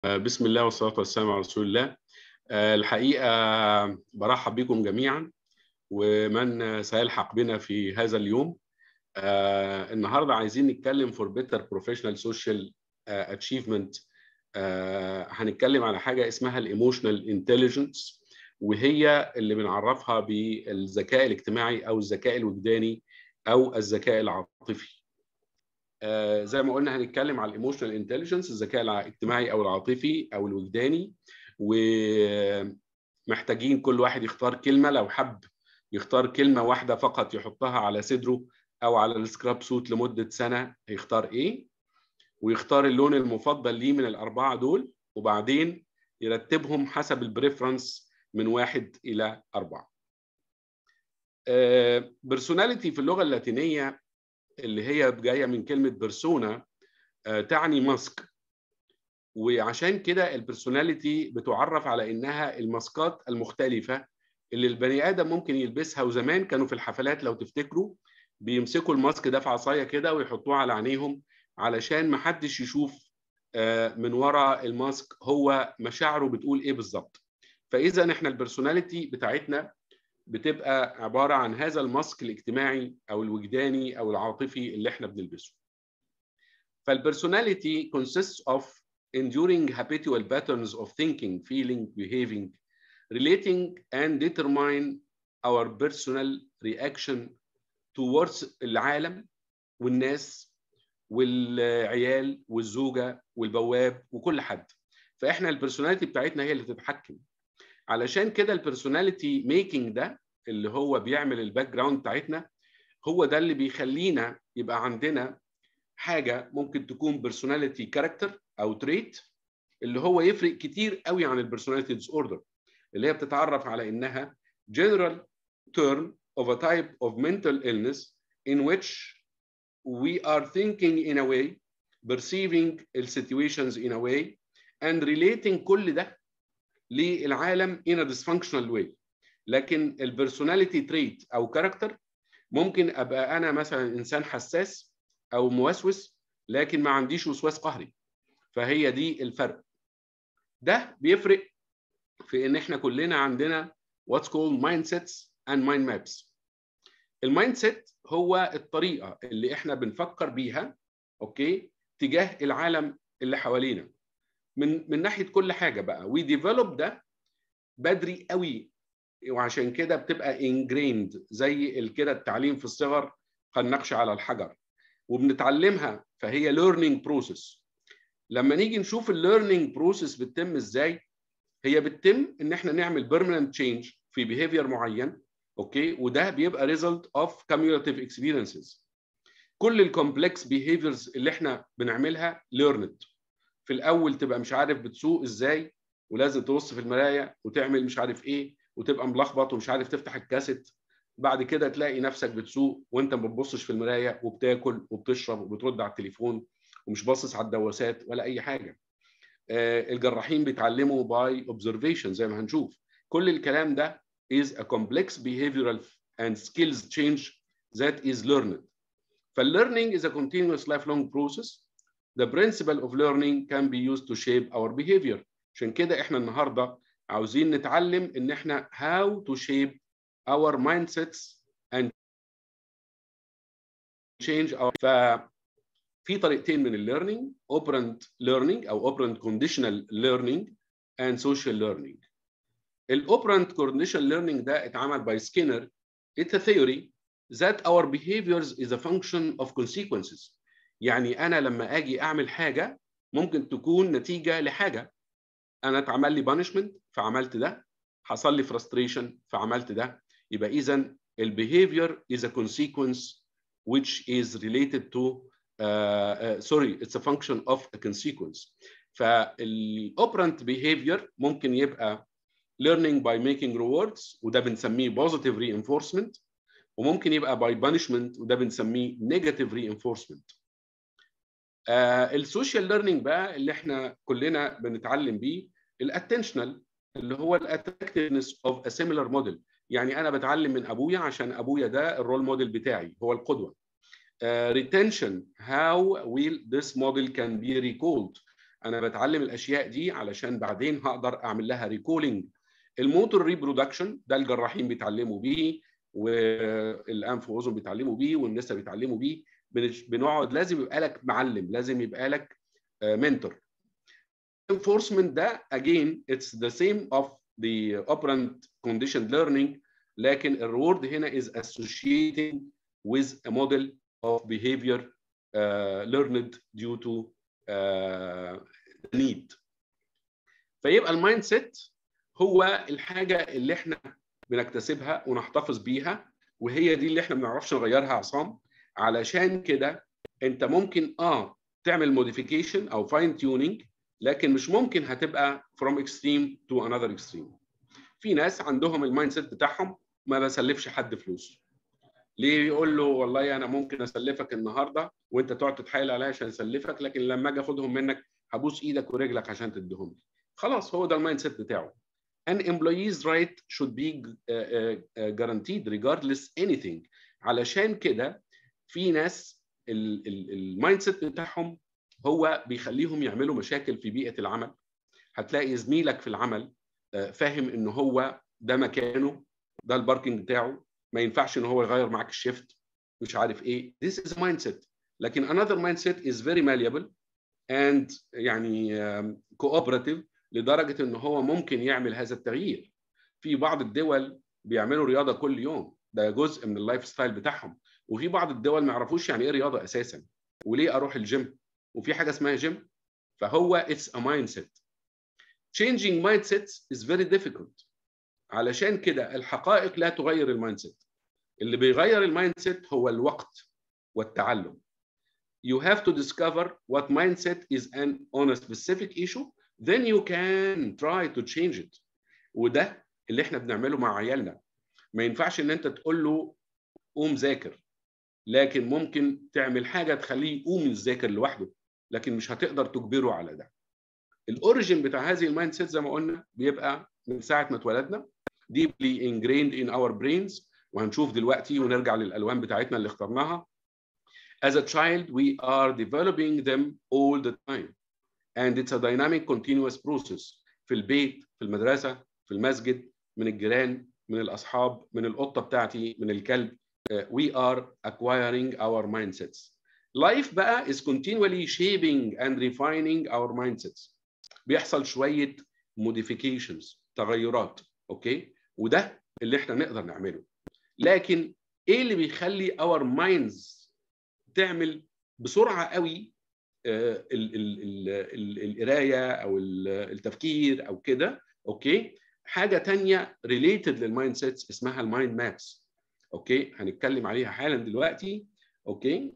بسم الله والصلاة والسلام على رسول الله الحقيقة برحب بكم جميعا ومن سيلحق بنا في هذا اليوم النهاردة عايزين نتكلم for better professional social achievement هنتكلم على حاجة اسمها الايموشنال انتليجنس وهي اللي بنعرفها بالذكاء الاجتماعي أو الذكاء الوجداني أو الذكاء العاطفي آه زي ما قلنا هنتكلم على الايموشنال انتليجنس الذكاء الاجتماعي او العاطفي او الوجداني ومحتاجين كل واحد يختار كلمه لو حب يختار كلمه واحده فقط يحطها على صدره او على السكراب سوت لمده سنه هيختار ايه ويختار اللون المفضل ليه من الاربعه دول وبعدين يرتبهم حسب البريفرنس من واحد الى اربعه. بيرسوناليتي آه في اللغه اللاتينيه اللي هي جايه من كلمه بيرسونا تعني ماسك وعشان كده البرسوناليتي بتعرف على انها الماسكات المختلفه اللي البني ادم ممكن يلبسها وزمان كانوا في الحفلات لو تفتكروا بيمسكوا الماسك ده في عصايه كده ويحطوه على عينيهم علشان ما حدش يشوف من ورا الماسك هو مشاعره بتقول ايه بالظبط فاذا احنا البرسوناليتي بتاعتنا بتبقى عباره عن هذا الماسك الاجتماعي او الوجداني او العاطفي اللي احنا بنلبسه. فالبرسوناليتي consists of enduring habitual patterns of thinking, feeling, behaving, relating and determine our personal reaction towards العالم والناس والعيال والزوجة والبواب وكل حد. فاحنا البرسوناليتي بتاعتنا هي اللي تتحكم. علشان كده البرسوناليتي ميكنج ده اللي هو بيعمل الباك جراوند بتاعتنا هو ده اللي بيخلينا يبقى عندنا حاجه ممكن تكون بيرسوناليتي كاركتر او تريت اللي هو يفرق كتير قوي عن البيرسوناليتي ديس اوردر اللي هي بتتعرف على انها general term of a type of mental illness in which we are thinking in a way perceiving the situations in a way and relating كل ده للعالم in a dysfunctional way لكن البرسوناليتي تريت او كاركتر ممكن ابقى انا مثلا انسان حساس او موسوس لكن ما عنديش وسواس قهري فهي دي الفرق ده بيفرق في ان احنا كلنا عندنا what's called mindsets and mind maps المايند سيت هو الطريقه اللي احنا بنفكر بيها اوكي تجاه العالم اللي حوالينا من من ناحيه كل حاجه بقى وي ديفلوب ده بدري قوي وعشان كده بتبقى انجريند زي كده التعليم في الصغر كالنقش على الحجر وبنتعلمها فهي ليرنينج بروسيس لما نيجي نشوف الليرنينج بروسيس بتتم ازاي هي بتتم ان احنا نعمل بيرمننت تشينج في بيهيفير معين اوكي وده بيبقى ريزلت اوف كوميوليتيف اكسبيرينسز كل الكومبلكس بيهيفيرز اللي احنا بنعملها ليرند في الاول تبقى مش عارف بتسوق ازاي ولازم تبص في المرايه وتعمل مش عارف ايه وتبقى ملخبط ومش عارف تفتح الكاسيت بعد كده تلاقي نفسك بتسوق وانت ما بتبصش في المرايه وبتاكل وبتشرب وبترد على التليفون ومش باصص على الدواسات ولا اي حاجه آه الجراحين بيتعلموا باي اوبزرفيشن زي ما هنشوف كل الكلام ده is a complex behavioral and skills change that is learned فالlearning is a continuous lifelong process the principle of learning can be used to shape our behavior عشان كده احنا النهارده عاوزين نتعلم ان احنا how to shape our mindsets and change our ففي طريقتين من الليرنينج operant learning او operant conditional learning and social learning الاوبرانت conditional learning ده اتعمل by Skinner it's a theory that our behaviors is a function of consequences يعني انا لما اجي اعمل حاجه ممكن تكون نتيجه لحاجه انا اتعمل لي بانشمنت فعملت ده حصل لي فرستريشن فعملت ده يبقى اذا البيهيفير is a consequence which is related to uh, uh, sorry it's a function of a consequence فالاوبرانت behavior ممكن يبقى learning by making rewards وده بنسميه positive reinforcement وممكن يبقى by punishment وده بنسميه negative reinforcement السوشيال ليرنينج بقى اللي احنا كلنا بنتعلم بيه الاتنشنال اللي هو الاتراكتفنس اوف ا سيميلر موديل يعني انا بتعلم من ابويا عشان ابويا ده الرول موديل بتاعي هو القدوه uh, retention how will this model can be recalled انا بتعلم الاشياء دي علشان بعدين هقدر اعمل لها ريكولينج الموتور ريبرودكشن ده الجراحين بيتعلموا بيه والانف واذن بيتعلموا بيه والنساء بيتعلموا بيه بنقعد لازم يبقى لك معلم لازم يبقى لك منتور enforcement ده again it's the same of the operant conditioned learning لكن الريورد هنا is associating with a model of behavior uh, learned due to uh, need فيبقى المايند سيت هو الحاجه اللي احنا بنكتسبها ونحتفظ بيها وهي دي اللي احنا ما بنعرفش نغيرها عصام علشان كده انت ممكن اه تعمل موديفيكيشن او فاين تيونينج لكن مش ممكن هتبقى from extreme to another extreme في ناس عندهم المايند سيت بتاعهم ما بسلفش حد فلوس ليه يقول له والله انا ممكن اسلفك النهارده وانت تقعد تتحايل عليا عشان اسلفك لكن لما اجي اخدهم منك هبوس ايدك ورجلك عشان تديهم لي خلاص هو ده المايند سيت بتاعه an employee's right should be guaranteed regardless anything علشان كده في ناس المايند سيت بتاعهم هو بيخليهم يعملوا مشاكل في بيئه العمل هتلاقي زميلك في العمل فاهم ان هو ده مكانه ده الباركنج بتاعه ما ينفعش ان هو يغير معاك الشيفت مش عارف ايه this is a mindset لكن another mindset is very malleable and يعني cooperative لدرجه ان هو ممكن يعمل هذا التغيير في بعض الدول بيعملوا رياضه كل يوم ده جزء من اللايف ستايل بتاعهم وفي بعض الدول ما يعرفوش يعني ايه رياضه اساسا وليه اروح الجيم وفي حاجه اسمها جيم فهو it's a mindset changing mindsets is very difficult علشان كده الحقائق لا تغير المايند سيت اللي بيغير المايند سيت هو الوقت والتعلم you have to discover what mindset is an on a specific issue then you can try to change it وده اللي احنا بنعمله مع عيالنا ما ينفعش ان انت تقول له قوم ذاكر لكن ممكن تعمل حاجه تخليه يقوم يذاكر لوحده لكن مش هتقدر تجبره على ده الاوريجين بتاع هذه المايند سيت زي ما قلنا بيبقى من ساعه ما اتولدنا deeply ingrained in our brains وهنشوف دلوقتي ونرجع للالوان بتاعتنا اللي اخترناها as a child we are developing them all the time and it's a dynamic continuous process في البيت في المدرسه في المسجد من الجيران من الاصحاب من القطه بتاعتي من الكلب uh, we are acquiring our mindsets life بقى is continually shaping and refining our mindsets بيحصل شويه modifications تغيرات اوكي وده اللي احنا نقدر نعمله لكن ايه اللي بيخلي اور مايندز تعمل بسرعه قوي القرايه او التفكير او كده اوكي حاجه تانية ريليتد للمايند سيتس اسمها المايند مابس اوكي هنتكلم عليها حالا دلوقتي اوكي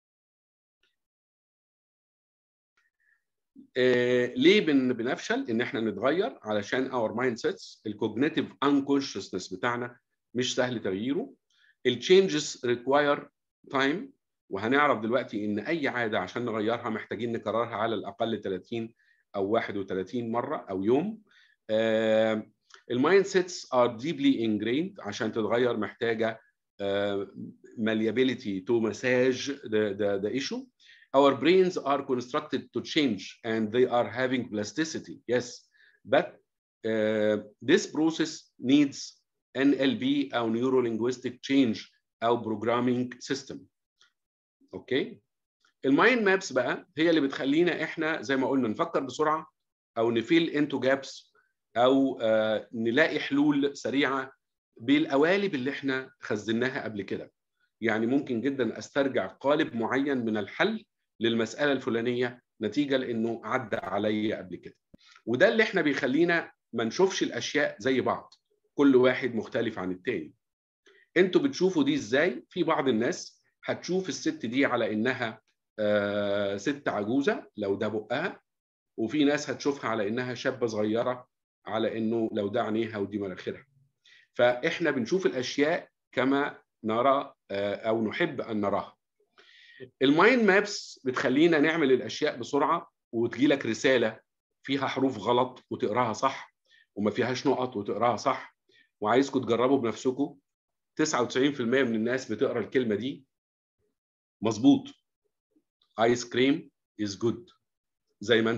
آه ليه بن بنفشل ان احنا نتغير علشان اور مايند سيتس الكوجنيتيف انكونشسنس بتاعنا مش سهل تغييره التشينجز ريكواير تايم وهنعرف دلوقتي ان اي عاده عشان نغيرها محتاجين نكررها على الاقل 30 او 31 مره او يوم آه المايند سيتس ار ديبلي انجريند عشان تتغير محتاجه uh, malleability to massage the, the, the issue our brains are constructed to change and they are having plasticity yes but uh, this process needs NLP او neuro linguistic change او programming system اوكي المايند مابس بقى هي اللي بتخلينا احنا زي ما قلنا نفكر بسرعه او نفيل انتو جابس او uh, نلاقي حلول سريعه بالقوالب اللي احنا خزناها قبل كده يعني ممكن جدا استرجع قالب معين من الحل للمساله الفلانيه نتيجه لانه عدى عليا قبل كده وده اللي احنا بيخلينا ما نشوفش الاشياء زي بعض كل واحد مختلف عن التاني انتوا بتشوفوا دي ازاي في بعض الناس هتشوف الست دي على انها آه ست عجوزه لو ده بقها وفي ناس هتشوفها على انها شابه صغيره على انه لو ده عينيها ودي مناخيرها فاحنا بنشوف الاشياء كما نرى آه او نحب ان نراها المايند مابس بتخلينا نعمل الاشياء بسرعه وتجي لك رساله فيها حروف غلط وتقراها صح وما فيهاش نقط وتقراها صح وعايزكم تجربوا بنفسكم 99% من الناس بتقرا الكلمه دي مظبوط ايس كريم از جود زي ما انتم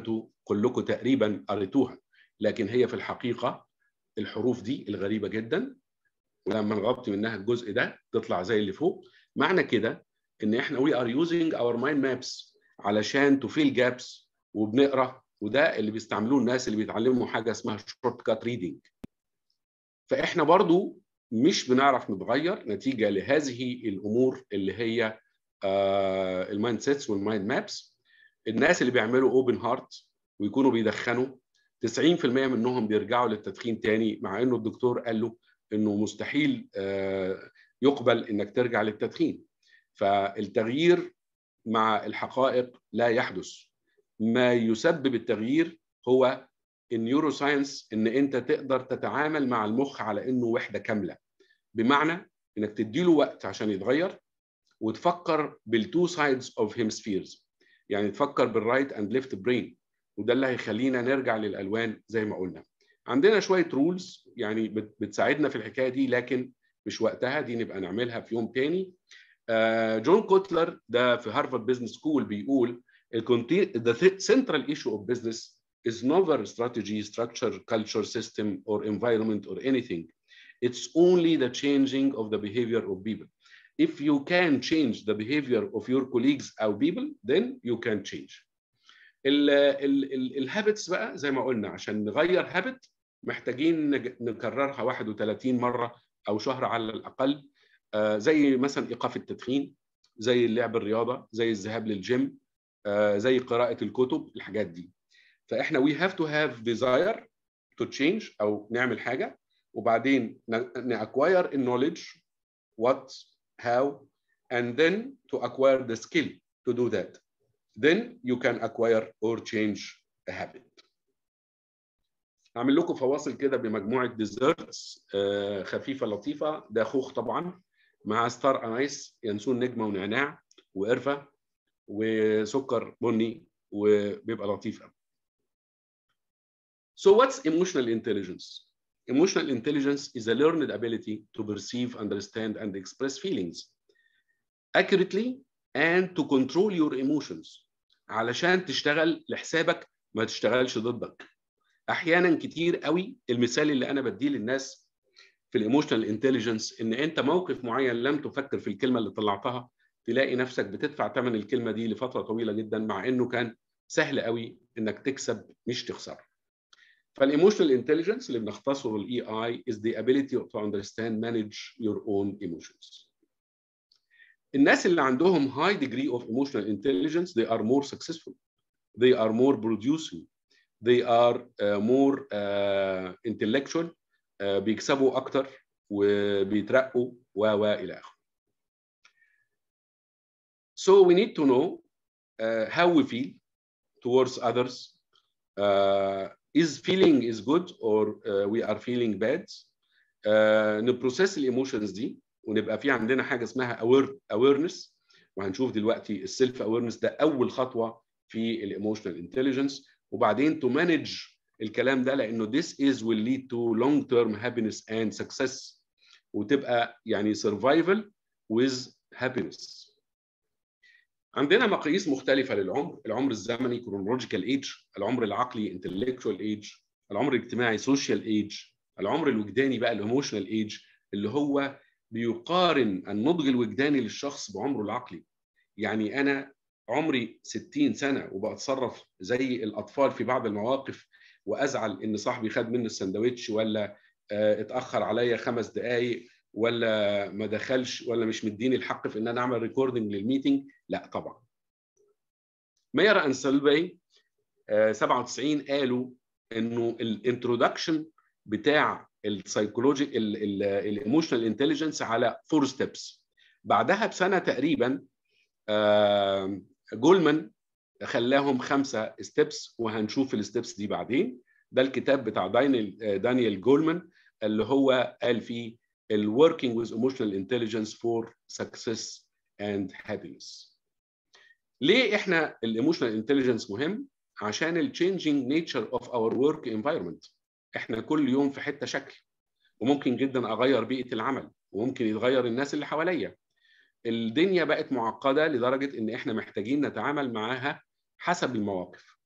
كلكم تقريبا قريتوها لكن هي في الحقيقه الحروف دي الغريبه جدا ولما نغطي منها الجزء ده تطلع زي اللي فوق معنى كده ان احنا we are using our mind maps علشان to fill gaps وبنقرا وده اللي بيستعملوه الناس اللي بيتعلموا حاجه اسمها شورت كات ريدنج فاحنا برضو مش بنعرف نتغير نتيجه لهذه الامور اللي هي آه المايند سيتس والمايند مابس الناس اللي بيعملوا اوبن هارت ويكونوا بيدخنوا 90% منهم بيرجعوا للتدخين تاني مع انه الدكتور قال له انه مستحيل آه يقبل انك ترجع للتدخين فالتغيير مع الحقائق لا يحدث ما يسبب التغيير هو النيورو ساينس ان انت تقدر تتعامل مع المخ على انه وحده كامله بمعنى انك تديله وقت عشان يتغير وتفكر بالتو سايدز اوف هيمسفيرز يعني تفكر بالرايت اند ليفت برين وده اللي هيخلينا نرجع للالوان زي ما قلنا عندنا شويه رولز يعني بتساعدنا في الحكايه دي لكن مش وقتها دي نبقى نعملها في يوم تاني جون كوتلر ده في هارفارد بزنس سكول بيقول the central issue of business is never strategy, structure, culture, system, or environment, or anything. It's only the changing of the behavior of people. If you can change the behavior of your colleagues or people, then you can change. الهابتس بقى زي ما قلنا عشان نغير هابت محتاجين نكررها 31 مره او شهر على الاقل زي مثلا ايقاف التدخين زي اللعب الرياضه زي الذهاب للجيم زي قراءه الكتب الحاجات دي فاحنا we have to have desire to change او نعمل حاجه وبعدين نacquire knowledge what how and then to acquire the skill to do that then you can acquire or change a habit هعمل لكم فواصل كده بمجموعه ديزرتس خفيفه لطيفه ده خوخ طبعا مع ستار انايس ينسون نجمه ونعناع وقرفه وسكر بني وبيبقى لطيف قوي So what's emotional intelligence? Emotional intelligence is a learned ability to perceive, understand, and express feelings accurately and to control your emotions علشان تشتغل لحسابك ما تشتغلش ضدك. احيانا كتير قوي المثال اللي انا بديه للناس في الايموشنال انتليجنس ان انت موقف معين لم تفكر في الكلمه اللي طلعتها تلاقي نفسك بتدفع ثمن الكلمه دي لفتره طويله جدا مع انه كان سهل قوي انك تكسب مش تخسر. فالايموشنال انتليجنس اللي بنختصره الاي اي is the ability to understand manage your own emotions. الناس اللي عندهم high degree of emotional intelligence they are more successful. They are more producing. They are uh, more uh, intellectual uh, بيكسبوا اكتر وبيترقوا و و الى اخره. So we need to know uh, how we feel towards others. Uh, is feeling is good or uh, we are feeling bad. Uh, نبروسيس الايموشنز دي ونبقى في عندنا حاجه اسمها aware, awareness وهنشوف دلوقتي السيلف awareness ده اول خطوه في الايموشنال انتليجنس وبعدين to manage الكلام ده لانه this is will lead to long term happiness and success وتبقى يعني survival with happiness. عندنا مقاييس مختلفة للعمر، العمر الزمني chronological age، العمر العقلي intellectual age، العمر الاجتماعي social age، العمر الوجداني بقى الايموشنال age اللي هو بيقارن النضج الوجداني للشخص بعمره العقلي. يعني أنا عمري 60 سنة وبتصرف زي الأطفال في بعض المواقف وأزعل إن صاحبي خد مني السندوتش ولا اتأخر عليا خمس دقايق ولا ما دخلش ولا مش مديني الحق في ان انا اعمل ريكوردنج للميتنج لا طبعا مير ان سيلفي 97 قالوا انه الانترودكشن بتاع السايكولوجي الايموشنال انتليجنس على فور ستيبس بعدها بسنه تقريبا جولمان خلاهم خمسه ستيبس وهنشوف الستيبس دي بعدين ده الكتاب بتاع دانيال دانيال جولمان اللي هو قال فيه ال working with emotional intelligence for success and happiness. ليه احنا الايموشنال انتليجنس مهم؟ عشان ال changing nature of our work environment. احنا كل يوم في حته شكل وممكن جدا اغير بيئه العمل وممكن يتغير الناس اللي حواليا. الدنيا بقت معقده لدرجه ان احنا محتاجين نتعامل معاها حسب المواقف.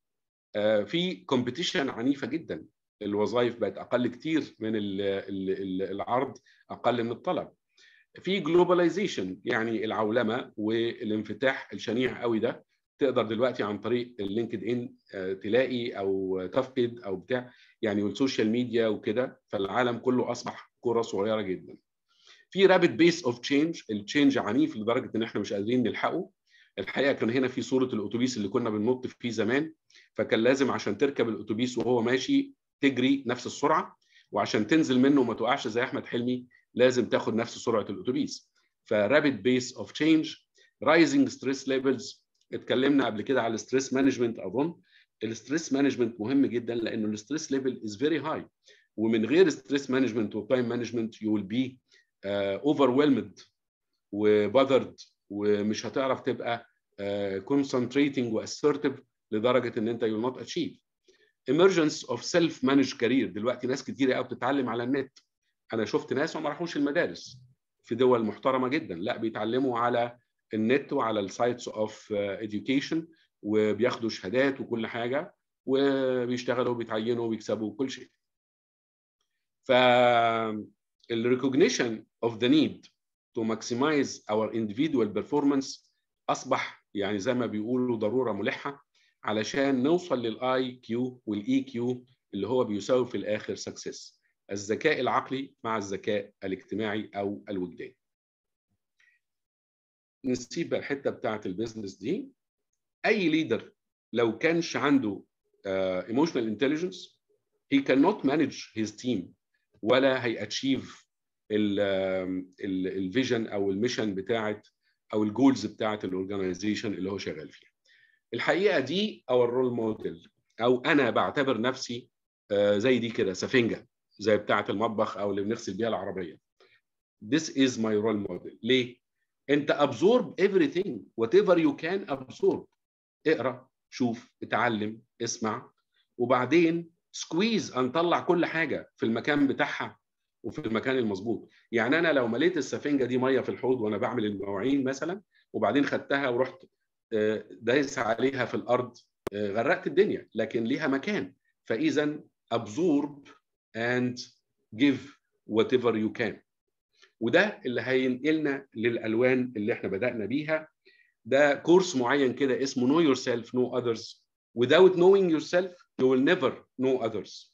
في كومبيتيشن عنيفه جدا الوظائف بقت اقل كتير من العرض اقل من الطلب في جلوباليزيشن يعني العولمه والانفتاح الشنيع قوي ده تقدر دلوقتي عن طريق اللينكد ان تلاقي او تفقد او بتاع يعني والسوشيال ميديا وكده فالعالم كله اصبح كره صغيره جدا في رابid بيس اوف تشينج التشينج عنيف لدرجه ان احنا مش قادرين نلحقه الحقيقه كان هنا في صوره الاتوبيس اللي كنا بننط فيه زمان فكان لازم عشان تركب الاتوبيس وهو ماشي تجري نفس السرعه وعشان تنزل منه وما تقعش زي احمد حلمي لازم تاخد نفس سرعه الاتوبيس فرابid بيس اوف تشينج رايزنج ستريس ليفلز اتكلمنا قبل كده على الستريس مانجمنت اظن الستريس مانجمنت مهم جدا لانه الستريس ليفل از فيري هاي ومن غير ستريس مانجمنت وتايم مانجمنت يو ويل بي اوفرويلمد وبذرد ومش هتعرف تبقى كونسنتريتنج uh, واسرتيف لدرجه ان انت يو نوت اتشيف emergence of self managed career دلوقتي ناس كتيره قوي بتتعلم على النت انا شفت ناس ما راحوش المدارس في دول محترمه جدا لا بيتعلموا على النت وعلى السايتس اوف education وبياخدوا شهادات وكل حاجه وبيشتغلوا وبيتعينوا وبيكسبوا كل شيء ف الريكوجنيشن of the need to maximize our individual performance اصبح يعني زي ما بيقولوا ضروره ملحه علشان نوصل للاي كيو والاي كيو اللي هو بيساوي في الاخر سكسس الذكاء العقلي مع الذكاء الاجتماعي او الوجداني نسيب بقى الحته بتاعه البيزنس دي اي ليدر لو كانش عنده ايموشنال انتليجنس he cannot manage his team ولا هياتشيف الفيجن او الميشن بتاعه او الجولز بتاعه الاورجنايزيشن اللي هو شغال فيها الحقيقه دي او الرول موديل او انا بعتبر نفسي زي دي كده سفنجه زي بتاعه المطبخ او اللي بنغسل بيها العربيه This is my role model ليه؟ انت absorb everything whatever you can absorb اقرا شوف اتعلم اسمع وبعدين سكويز نطلع كل حاجه في المكان بتاعها وفي المكان المظبوط يعني انا لو مليت السفنجه دي ميه في الحوض وانا بعمل المواعين مثلا وبعدين خدتها ورحت دايس عليها في الارض غرقت الدنيا لكن ليها مكان فاذا absorb and give whatever you can وده اللي هينقلنا للالوان اللي احنا بدانا بيها ده كورس معين كده اسمه know yourself know others without knowing yourself you will never know others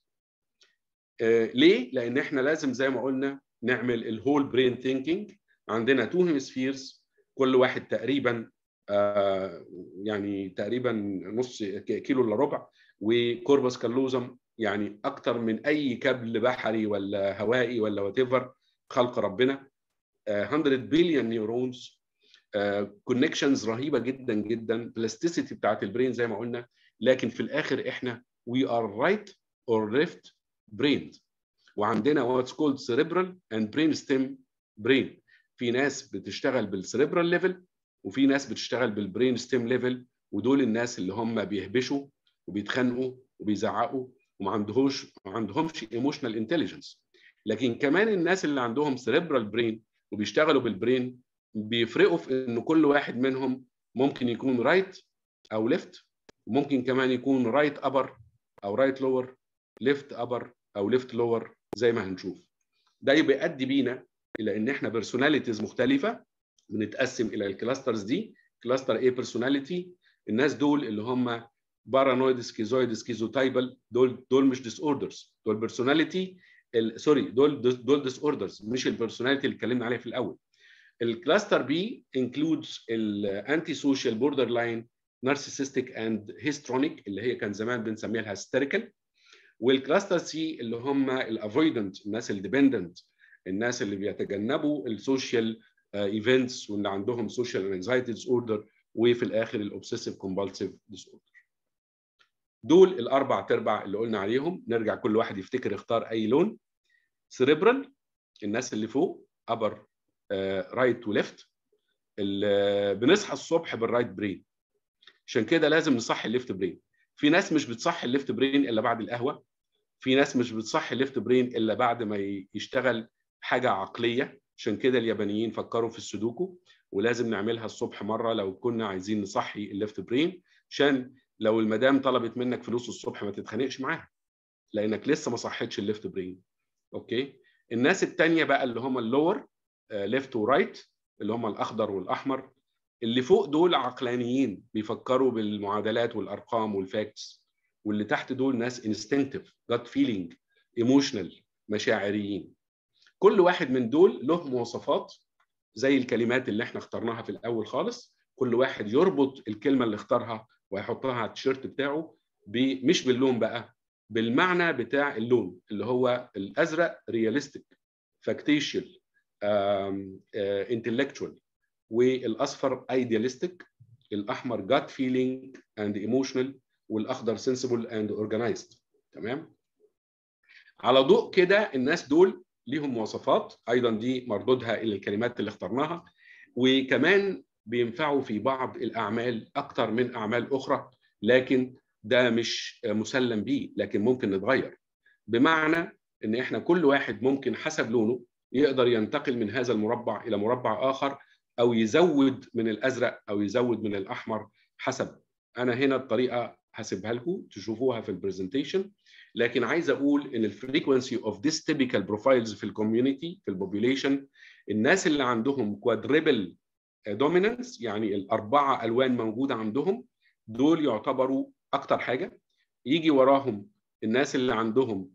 آه ليه لان احنا لازم زي ما قلنا نعمل الهول برين ثينكينج عندنا تو هيمسفيرز كل واحد تقريبا آه يعني تقريبا نص كيلو الا ربع وكوربس كالوزم يعني اكتر من اي كابل بحري ولا هوائي ولا وات ايفر خلق ربنا uh, 100 بليون نيورونز كونكشنز رهيبه جدا جدا بلاستيسيتي بتاعت البرين زي ما قلنا لكن في الاخر احنا وي ار رايت اور ليفت برين وعندنا واتس كولد سيريبرال اند برين ستيم برين في ناس بتشتغل بالسيريبرال ليفل وفي ناس بتشتغل بالبرين ستيم ليفل ودول الناس اللي هم بيهبشوا وبيتخانقوا وبيزعقوا وما عندهوش ما عندهمش ايموشنال انتليجنس لكن كمان الناس اللي عندهم سيريبرال برين وبيشتغلوا بالبرين بيفرقوا في ان كل واحد منهم ممكن يكون رايت right او ليفت وممكن كمان يكون رايت right ابر او رايت لور ليفت ابر او ليفت لور زي ما هنشوف ده بيؤدي بينا الى ان احنا بيرسوناليتيز مختلفه بنتقسم الى الكلاسترز دي كلاستر ايه بيرسوناليتي الناس دول اللي هم بارانويد سكيزويد سكيزوتايبل دول دول مش ديس اوردرز دول بيرسوناليتي سوري دول دول ديس اوردرز مش البيرسوناليتي اللي اتكلمنا عليها في الاول الكلاستر بي انكلودز الانتي سوشيال بوردر لاين نارسيسستيك اند هيسترونيك اللي هي كان زمان بنسميها الهستيريكال والكلاستر سي اللي هم الافويدنت الناس الديبندنت الناس اللي بيتجنبوا السوشيال ايفنتس واللي عندهم سوشيال انكزايتي ديس اوردر وفي الاخر الاوبسيسيف كومبالسيف ديس اوردر دول الاربع تربع اللي قلنا عليهم نرجع كل واحد يفتكر يختار اي لون سيريبرال الناس اللي فوق ابر رايت وليفت بنصحى الصبح بالرايت برين عشان كده لازم نصحي الليفت برين في ناس مش بتصحي الليفت برين الا بعد القهوه في ناس مش بتصحي الليفت برين الا بعد ما يشتغل حاجه عقليه عشان كده اليابانيين فكروا في السودوكو ولازم نعملها الصبح مره لو كنا عايزين نصحي الليفت برين عشان لو المدام طلبت منك فلوس الصبح ما تتخانقش معاها لانك لسه ما صحتش الليفت برين اوكي الناس الثانيه بقى اللي هم اللور ليفت ورايت اللي هم الاخضر والاحمر اللي فوق دول عقلانيين بيفكروا بالمعادلات والارقام والفاكتس واللي تحت دول ناس انستنكتيف جات فيلينج ايموشنال مشاعريين كل واحد من دول له مواصفات زي الكلمات اللي احنا اخترناها في الاول خالص كل واحد يربط الكلمه اللي اختارها ويحطها على التيشيرت بتاعه مش باللون بقى بالمعنى بتاع اللون اللي هو الازرق رياليستيك فاكتيشال انتلكتشوال والاصفر ايدياليستيك الاحمر جات فيلينج اند ايموشنال والاخضر سنسبل اند اورجنايزد تمام على ضوء كده الناس دول ليهم مواصفات ايضا دي مردودها الى الكلمات اللي اخترناها وكمان بينفعوا في بعض الاعمال اكثر من اعمال اخرى لكن ده مش مسلم بيه لكن ممكن نتغير بمعنى ان احنا كل واحد ممكن حسب لونه يقدر ينتقل من هذا المربع الى مربع اخر او يزود من الازرق او يزود من الاحمر حسب انا هنا الطريقه هسيبها لكم تشوفوها في البرزنتيشن لكن عايز اقول ان الفريكونسي اوف ذيس تيبيكال بروفايلز في الكوميونتي في البوبوليشن الناس اللي عندهم كوادريبل دومينانس يعني الاربعه الوان موجوده عندهم دول يعتبروا اكتر حاجه يجي وراهم الناس اللي عندهم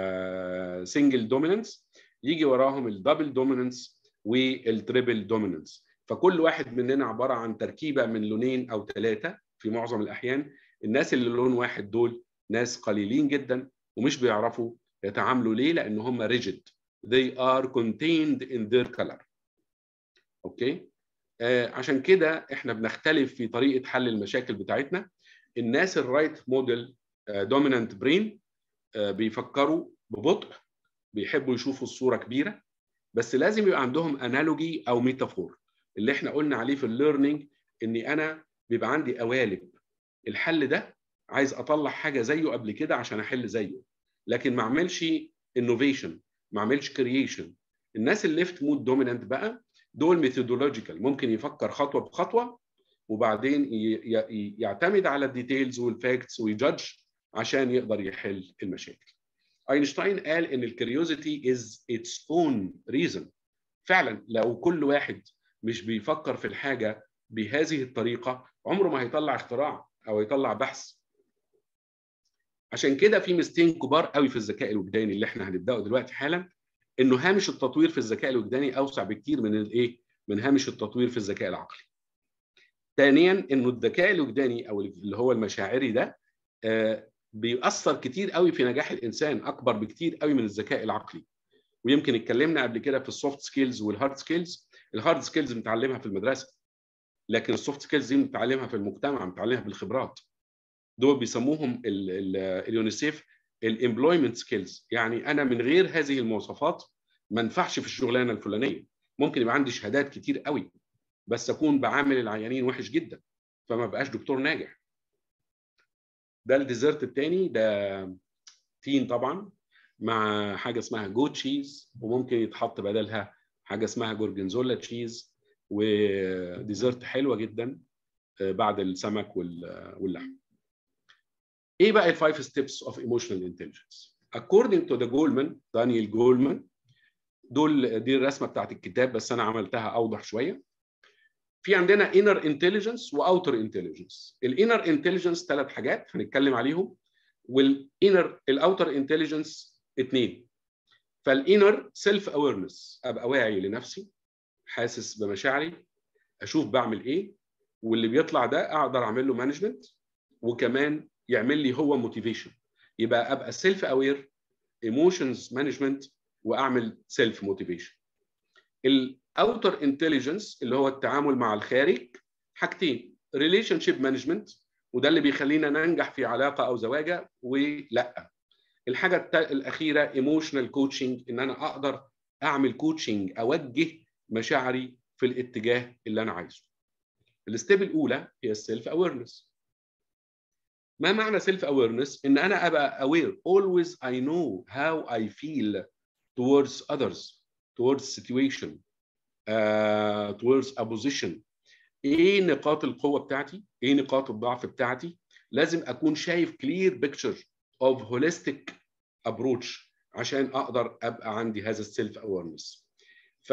سنجل دومينانس يجي وراهم الدبل دومينانس والتريبل دومينانس فكل واحد مننا عباره عن تركيبه من لونين او ثلاثه في معظم الاحيان الناس اللي لون واحد دول ناس قليلين جدا ومش بيعرفوا يتعاملوا ليه لان هم ريجيد they are contained in their color اوكي آه عشان كده احنا بنختلف في طريقه حل المشاكل بتاعتنا الناس الرايت موديل دومينانت برين بيفكروا ببطء بيحبوا يشوفوا الصوره كبيره بس لازم يبقى عندهم انالوجي او ميتافور اللي احنا قلنا عليه في الليرنينج اني انا بيبقى عندي قوالب الحل ده عايز اطلع حاجه زيه قبل كده عشان احل زيه لكن ما اعملش انوفيشن ما اعملش كرييشن الناس الليفت مود دومينانت بقى دول ميثودولوجيكال ممكن يفكر خطوه بخطوه وبعدين يعتمد على الديتيلز والفاكتس ويجادج عشان يقدر يحل المشاكل اينشتاين قال ان الكريوزيتي از اتس اون ريزن فعلا لو كل واحد مش بيفكر في الحاجه بهذه الطريقه عمره ما هيطلع اختراع او يطلع بحث عشان كده في ميزتين كبار قوي في الذكاء الوجداني اللي احنا هنبداه دلوقتي حالا انه هامش التطوير في الذكاء الوجداني اوسع بكتير من الايه من هامش التطوير في الذكاء العقلي ثانيا انه الذكاء الوجداني او اللي هو المشاعري ده آه بيأثر كتير قوي في نجاح الانسان اكبر بكتير قوي من الذكاء العقلي ويمكن اتكلمنا قبل كده في السوفت سكيلز والهارد سكيلز الهارد سكيلز بنتعلمها في المدرسه لكن السوفت سكيلز دي بنتعلمها في المجتمع بنتعلمها بالخبرات دول بيسموهم اليونيسيف الامبلويمنت سكيلز يعني انا من غير هذه المواصفات ما انفعش في الشغلانه الفلانيه ممكن يبقى عندي شهادات كتير قوي بس اكون بعامل العيانين وحش جدا فما بقاش دكتور ناجح ده الديزرت الثاني ده تين طبعا مع حاجه اسمها جو تشيز وممكن يتحط بدلها حاجه اسمها جورجنزولا تشيز وديزرت حلوه جدا بعد السمك واللحم ايه بقى الفايف ستيبس اوف ايموشنال انتليجنس according to the جولمان دانيال جولمان دول دي الرسمه بتاعت الكتاب بس انا عملتها اوضح شويه في عندنا inner intelligence واوتر intelligence الانر انتليجنس ثلاث حاجات هنتكلم عليهم والانر الاوتر انتليجنس اثنين فالانر سيلف اويرنس ابقى واعي لنفسي حاسس بمشاعري اشوف بعمل ايه واللي بيطلع ده اقدر اعمل له مانجمنت وكمان يعمل لي هو موتيفيشن يبقى ابقى سيلف اوير ايموشنز مانجمنت واعمل سيلف موتيفيشن الاوتر انتليجنس اللي هو التعامل مع الخارج حاجتين ريليشن شيب مانجمنت وده اللي بيخلينا ننجح في علاقه او زواجه ولا الحاجه الاخيره ايموشنال كوتشنج ان انا اقدر اعمل كوتشنج اوجه مشاعري في الاتجاه اللي انا عايزه الستيب الاولى هي السيلف اويرنس ما معنى سيلف اويرنس ان انا ابقى aware always I know how I feel towards others towards situation uh, towards a position ايه نقاط القوه بتاعتي ايه نقاط الضعف بتاعتي لازم اكون شايف كلير بيكتشر اوف هوليستيك ابروتش عشان اقدر ابقى عندي هذا السيلف اويرنس ف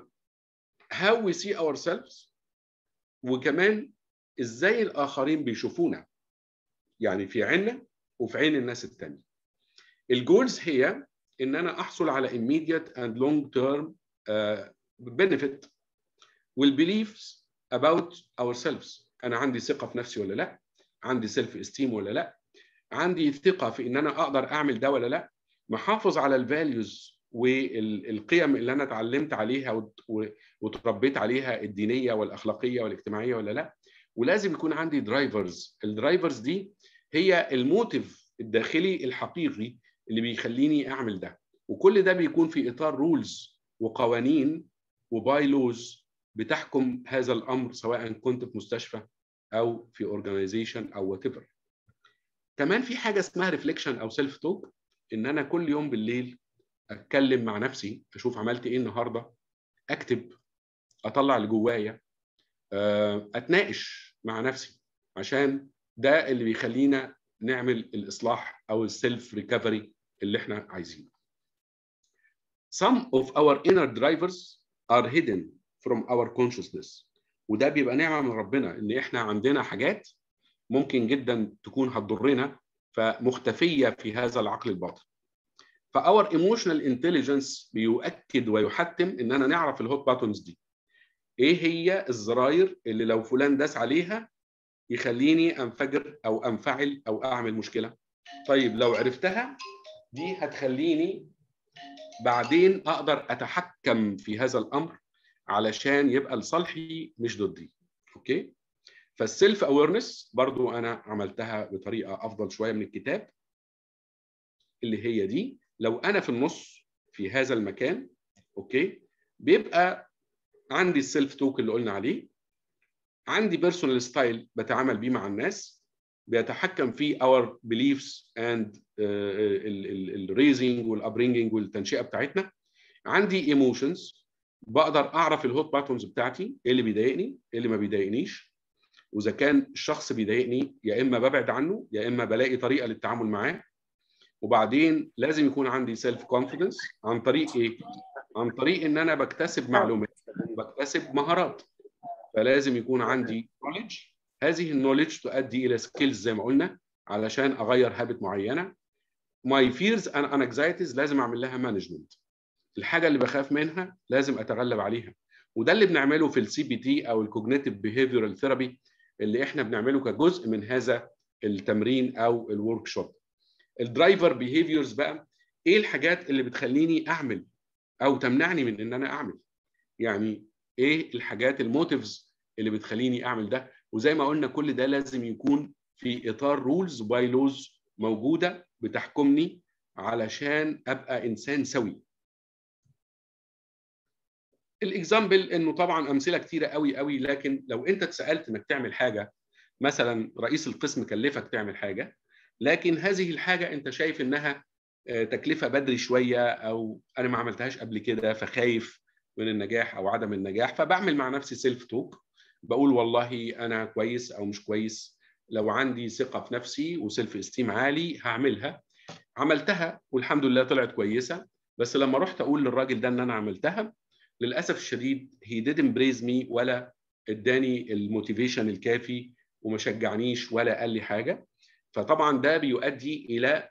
how we see ourselves وكمان ازاي الاخرين بيشوفونا يعني في عيننا وفي عين الناس التانية الجولز هي ان انا احصل على immediate and long term uh, benefit والبيليفز about ourselves انا عندي ثقه في نفسي ولا لا عندي سيلف استيم ولا لا عندي ثقه في ان انا اقدر اعمل ده ولا لا محافظ على الفاليوز والقيم اللي انا اتعلمت عليها وتربيت عليها الدينيه والاخلاقيه والاجتماعيه ولا لا ولازم يكون عندي درايفرز الدرايفرز دي هي الموتيف الداخلي الحقيقي اللي بيخليني اعمل ده وكل ده بيكون في اطار رولز وقوانين وباي لوز بتحكم هذا الامر سواء كنت في مستشفى او في اورجانيزيشن او وات كمان في حاجه اسمها ريفليكشن او سيلف توك ان انا كل يوم بالليل اتكلم مع نفسي اشوف عملت ايه النهارده اكتب اطلع اللي جوايا اتناقش مع نفسي عشان ده اللي بيخلينا نعمل الاصلاح او السيلف ريكفري اللي احنا عايزينه. Some of our inner drivers are hidden from our consciousness وده بيبقى نعمه من ربنا ان احنا عندنا حاجات ممكن جدا تكون هتضرنا فمختفيه في هذا العقل الباطن. فاور ايموشنال انتليجنس بيؤكد ويحتم اننا نعرف الهوت باتونز دي. ايه هي الزراير اللي لو فلان داس عليها يخليني انفجر او انفعل او اعمل مشكله طيب لو عرفتها دي هتخليني بعدين اقدر اتحكم في هذا الامر علشان يبقى لصالحي مش ضدي اوكي فالسيلف اويرنس برضو انا عملتها بطريقه افضل شويه من الكتاب اللي هي دي لو انا في النص في هذا المكان اوكي بيبقى عندي السيلف توك اللي قلنا عليه عندي بيرسونال ستايل بتعامل بيه مع الناس بيتحكم فيه اور بيليفز اند الريزنج والابرينجنج والتنشئه بتاعتنا عندي ايموشنز بقدر اعرف الهوت باتونز بتاعتي ايه اللي بيضايقني ايه اللي ما بيضايقنيش واذا كان الشخص بيضايقني يا اما ببعد عنه يا اما بلاقي طريقه للتعامل معاه وبعدين لازم يكون عندي سيلف كونفيدنس عن طريق ايه عن طريق ان انا بكتسب معلومات بكتسب مهارات فلازم يكون عندي نوليدج هذه النوليدج تؤدي الى سكيلز زي ما قلنا علشان اغير هابت معينه ماي فيرز اند انكزايتيز لازم اعمل لها مانجمنت الحاجه اللي بخاف منها لازم اتغلب عليها وده اللي بنعمله في السي بي تي او الكوجنيتيف بيهيفيرال ثيرابي اللي احنا بنعمله كجزء من هذا التمرين او الورك شوب الدرايفر بيهيفيرز بقى ايه الحاجات اللي بتخليني اعمل او تمنعني من ان انا اعمل يعني ايه الحاجات الموتيفز اللي بتخليني اعمل ده وزي ما قلنا كل ده لازم يكون في اطار رولز باي لوز موجوده بتحكمني علشان ابقى انسان سوي الاكزامبل انه طبعا امثله كتيره قوي قوي لكن لو انت اتسالت انك تعمل حاجه مثلا رئيس القسم كلفك تعمل حاجه لكن هذه الحاجه انت شايف انها تكلفه بدري شويه او انا ما عملتهاش قبل كده فخايف من النجاح او عدم النجاح فبعمل مع نفسي سيلف توك بقول والله انا كويس او مش كويس لو عندي ثقه في نفسي وسيلف استيم عالي هعملها عملتها والحمد لله طلعت كويسه بس لما رحت اقول للراجل ده ان انا عملتها للاسف الشديد هي didn't praise me ولا اداني الموتيفيشن الكافي وما شجعنيش ولا قال لي حاجه فطبعا ده بيؤدي الى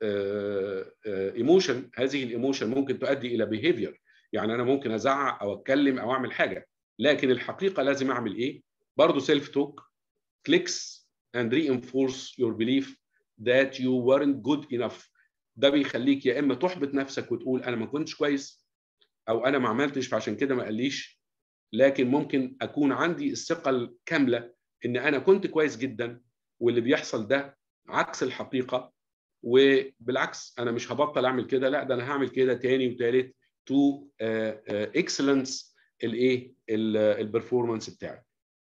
ايموشن هذه الايموشن ممكن تؤدي الى بيهيفير يعني انا ممكن ازعق او اتكلم او اعمل حاجه لكن الحقيقه لازم اعمل ايه برضه سيلف توك كليكس and reinforce your belief that you weren't good enough ده بيخليك يا اما تحبط نفسك وتقول انا ما كنتش كويس او انا ما عملتش فعشان كده ما قاليش لكن ممكن اكون عندي الثقه الكامله ان انا كنت كويس جدا واللي بيحصل ده عكس الحقيقه وبالعكس انا مش هبطل اعمل كده لا ده انا هعمل كده تاني وتالت تو اكسلنس الايه البرفورمانس بتاعي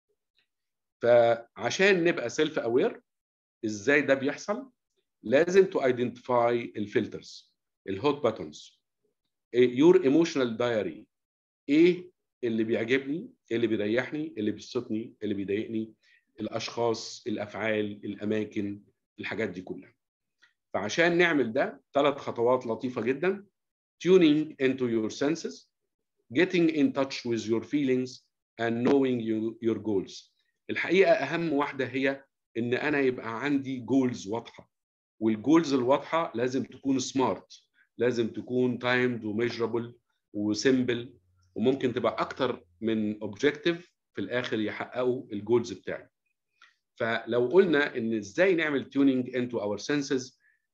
فعشان نبقى سيلف اوير ازاي ده بيحصل لازم تو ايدنتيفاي الفلترز الهوت باتونز يور ايموشنال دايري ايه اللي بيعجبني ايه اللي بيريحني اللي بيبسطني اللي بيضايقني الاشخاص الافعال الاماكن الحاجات دي كلها فعشان نعمل ده ثلاث خطوات لطيفه جدا tuning into your senses getting in touch with your feelings and knowing you, your goals الحقيقه اهم واحده هي ان انا يبقى عندي جولز واضحه والجولز الواضحه لازم تكون سمارت لازم تكون تايمد وميجرابل وسيمبل وممكن تبقى اكتر من اوبجيكتيف في الاخر يحققوا الجولز بتاعي فلو قلنا ان ازاي نعمل تيونينج انتو اور سنسز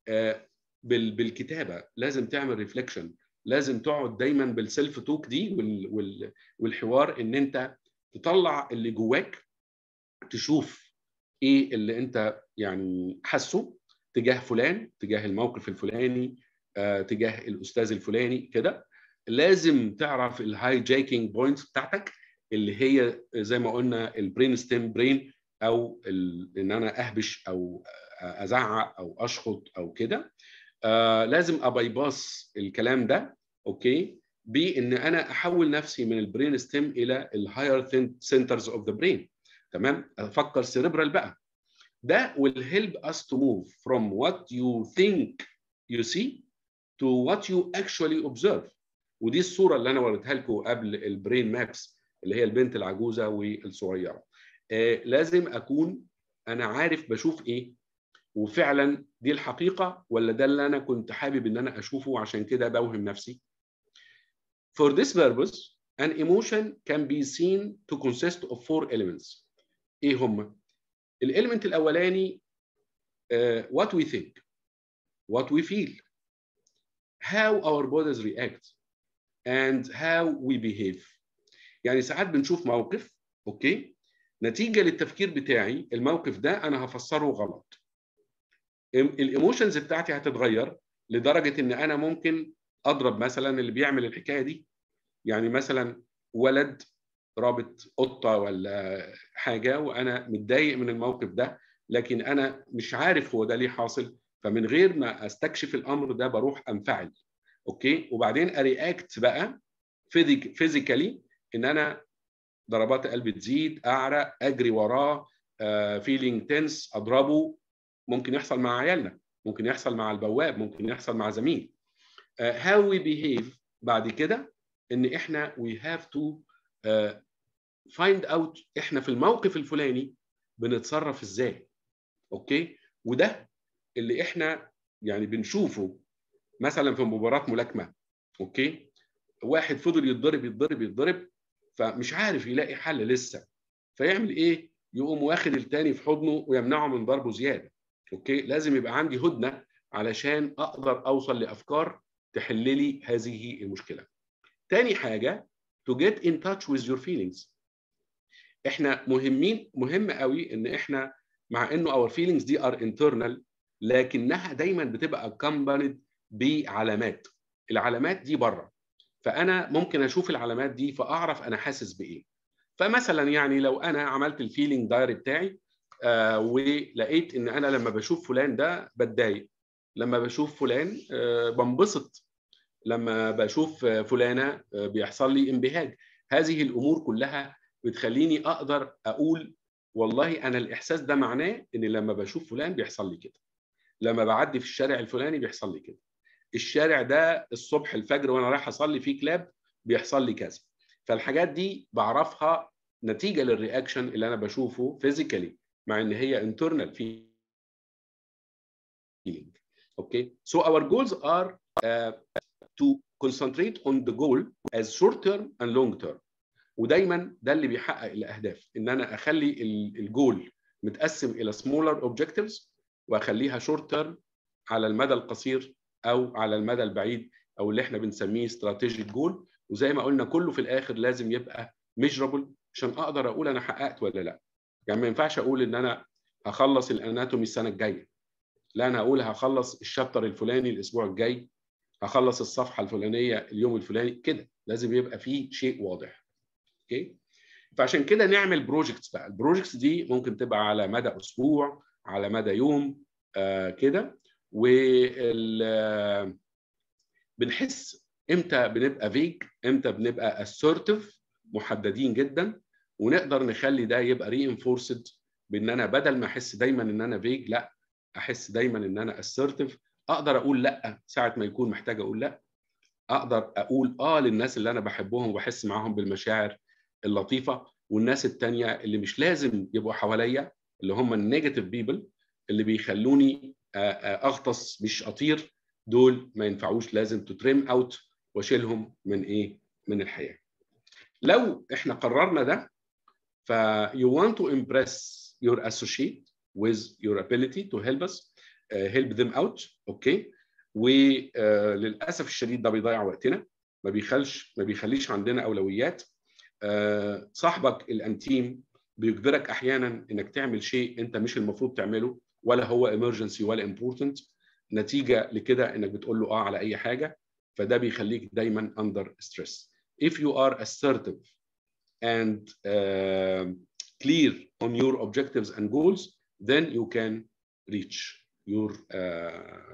بالكتابه لازم تعمل ريفليكشن لازم تقعد دايما بالسيلف توك دي وال وال والحوار ان انت تطلع اللي جواك تشوف ايه اللي انت يعني حاسه تجاه فلان تجاه الموقف الفلاني آه، تجاه الاستاذ الفلاني كده لازم تعرف الهاي جاكينج بوينتس بتاعتك اللي هي زي ما قلنا البرين ستيم برين او ان انا اهبش او ازعق او اشخط او كده آه لازم ابايباس الكلام ده اوكي بان انا احول نفسي من البرين ستيم الى الهاير سنترز اوف ذا برين تمام افكر سيريبرال بقى ده will help us to move from what you think you see to what you actually observe ودي الصوره اللي انا وريتها لكم قبل البرين مابس اللي هي البنت العجوزه والصغيره آه لازم اكون انا عارف بشوف ايه وفعلا دي الحقيقه ولا ده اللي انا كنت حابب ان انا اشوفه عشان كده بوهم نفسي For this purpose an emotion can be seen to consist of four elements ايه هم الاليمنت الاولاني uh, what we think what we feel how our bodies react and how we behave يعني ساعات بنشوف موقف اوكي نتيجه للتفكير بتاعي الموقف ده انا هفسره غلط الايموشنز بتاعتي هتتغير لدرجه ان انا ممكن اضرب مثلا اللي بيعمل الحكايه دي يعني مثلا ولد رابط قطه ولا حاجه وانا متضايق من الموقف ده لكن انا مش عارف هو ده ليه حاصل فمن غير ما استكشف الامر ده بروح انفعل اوكي وبعدين ارياكت بقى فيزيكالي ان انا ضربات قلبي تزيد اعرق اجري وراه فيلينج تنس اضربه ممكن يحصل مع عيالنا ممكن يحصل مع البواب ممكن يحصل مع زميل هاو وي بيهيف بعد كده ان احنا وي هاف تو فايند اوت احنا في الموقف الفلاني بنتصرف ازاي اوكي وده اللي احنا يعني بنشوفه مثلا في مباراه ملاكمه اوكي واحد فضل يتضرب يتضرب يتضرب فمش عارف يلاقي حل لسه فيعمل ايه يقوم واخد التاني في حضنه ويمنعه من ضربه زياده اوكي لازم يبقى عندي هدنه علشان اقدر اوصل لافكار تحل لي هذه المشكله تاني حاجه to get in touch with your feelings احنا مهمين مهم قوي ان احنا مع انه our feelings دي are internal لكنها دايما بتبقى accompanied بعلامات العلامات دي بره فانا ممكن اشوف العلامات دي فاعرف انا حاسس بايه فمثلا يعني لو انا عملت الفيلينج دايري بتاعي آه ولقيت ان انا لما بشوف فلان ده بتضايق لما بشوف فلان آه بنبسط لما بشوف فلانه آه بيحصل لي انبهاج هذه الامور كلها بتخليني اقدر اقول والله انا الاحساس ده معناه ان لما بشوف فلان بيحصل لي كده لما بعدي في الشارع الفلاني بيحصل لي كده الشارع ده الصبح الفجر وانا رايح اصلي فيه كلاب بيحصل لي كذا فالحاجات دي بعرفها نتيجه للرياكشن اللي انا بشوفه فيزيكالي مع ان هي انترنال في اوكي so our goals are uh, to concentrate on the goal as short term and long term ودايما ده اللي بيحقق الاهداف ان انا اخلي الجول متقسم الى smaller objectives واخليها شورت تيرم على المدى القصير او على المدى البعيد او اللي احنا بنسميه استراتيجيك جول وزي ما قلنا كله في الاخر لازم يبقى ميجرابل عشان اقدر اقول انا حققت ولا لا يعني ما ينفعش اقول ان انا هخلص الاناتومي السنه الجايه لا انا اقول هخلص الشابتر الفلاني الاسبوع الجاي هخلص الصفحه الفلانيه اليوم الفلاني كده لازم يبقى فيه شيء واضح اوكي فعشان كده نعمل بروجكتس بقى البروجكتس دي ممكن تبقى على مدى اسبوع على مدى يوم آه كده وال بنحس امتى بنبقى فيج امتى بنبقى assertive محددين جدا ونقدر نخلي ده يبقى reinforced بان انا بدل ما احس دايما ان انا فيج لا احس دايما ان انا assertive اقدر اقول لا ساعه ما يكون محتاج اقول لا اقدر اقول اه للناس اللي انا بحبهم وبحس معاهم بالمشاعر اللطيفه والناس التانية اللي مش لازم يبقوا حواليا اللي هم النيجاتيف بيبل اللي بيخلوني اغطس مش اطير دول ما ينفعوش لازم تتريم اوت واشيلهم من ايه من الحياه لو احنا قررنا ده ف you want to impress your associate with your ability to help us uh, help them out اوكي okay. وللاسف الشديد ده بيضيع وقتنا ما بيخلش ما بيخليش عندنا اولويات uh, صاحبك الانتيم بيجبرك احيانا انك تعمل شيء انت مش المفروض تعمله ولا هو emergency ولا important نتيجه لكده انك بتقول له اه على اي حاجه فده بيخليك دايما under stress if you are assertive and uh, clear on your objectives and goals then you can reach your uh,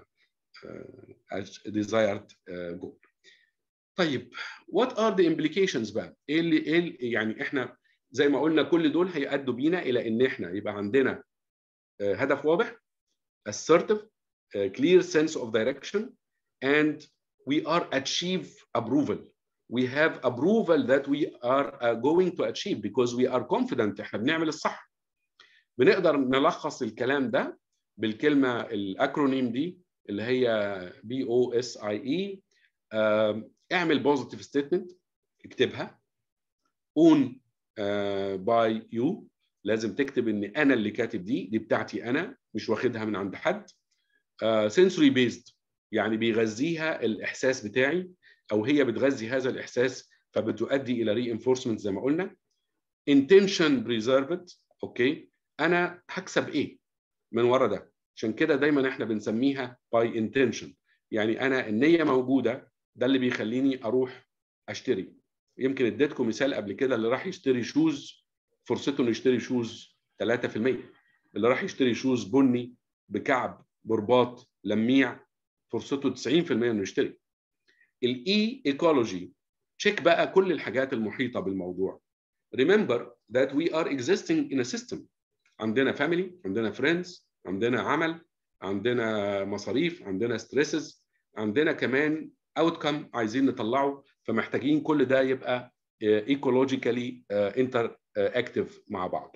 uh, desired uh, goal طيب what are the implications بقى ايه اللي ايه اللي يعني احنا زي ما قلنا كل دول هيؤدوا بينا الى ان احنا يبقى عندنا هدف واضح assertive clear sense of direction and we are achieve approval we have approval that we are uh, going to achieve because we are confident احنا بنعمل الصح بنقدر نلخص الكلام ده بالكلمه الاكرونيم دي اللي هي بي او اس اي اي اعمل بوزيتيف ستيتمنت اكتبها اون باي يو لازم تكتب ان انا اللي كاتب دي دي بتاعتي انا مش واخدها من عند حد سنسوري uh, بيزد يعني بيغذيها الاحساس بتاعي او هي بتغذي هذا الاحساس فبتؤدي الى ري انفورسمنت زي ما قلنا intention preserved اوكي انا هكسب ايه من ورا ده عشان كده دايما احنا بنسميها by intention يعني انا النيه موجوده ده اللي بيخليني اروح اشتري يمكن اديتكم مثال قبل كده اللي راح يشتري شوز فرصته انه يشتري شوز 3% اللي راح يشتري شوز بني بكعب برباط لميع فرصته 90% انه يشتري الاي ايكولوجي تشيك بقى كل الحاجات المحيطه بالموضوع remember that we are existing in a system عندنا family عندنا friends عندنا عمل عندنا مصاريف عندنا stresses عندنا كمان outcome عايزين نطلعه فمحتاجين كل ده يبقى ecologically interactive مع بعض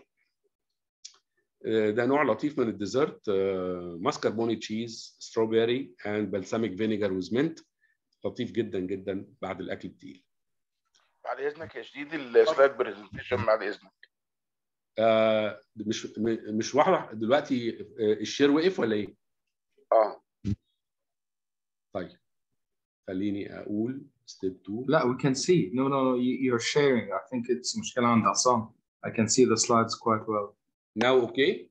ده نوع لطيف من الديزرت ماسكربوني تشيز ستروبيري اند بلساميك فينيجر ويز منت لطيف جدا جدا بعد الاكل التقيل بعد اذنك يا شديد السلايد برزنتيشن بعد اذنك آه مش مش واضح دلوقتي الشير وقف ولا ايه؟ اه طيب خليني اقول ستيب 2 لا we can see no no no you're sharing I think it's مشكلة عند عصام I can see the slides quite well now okay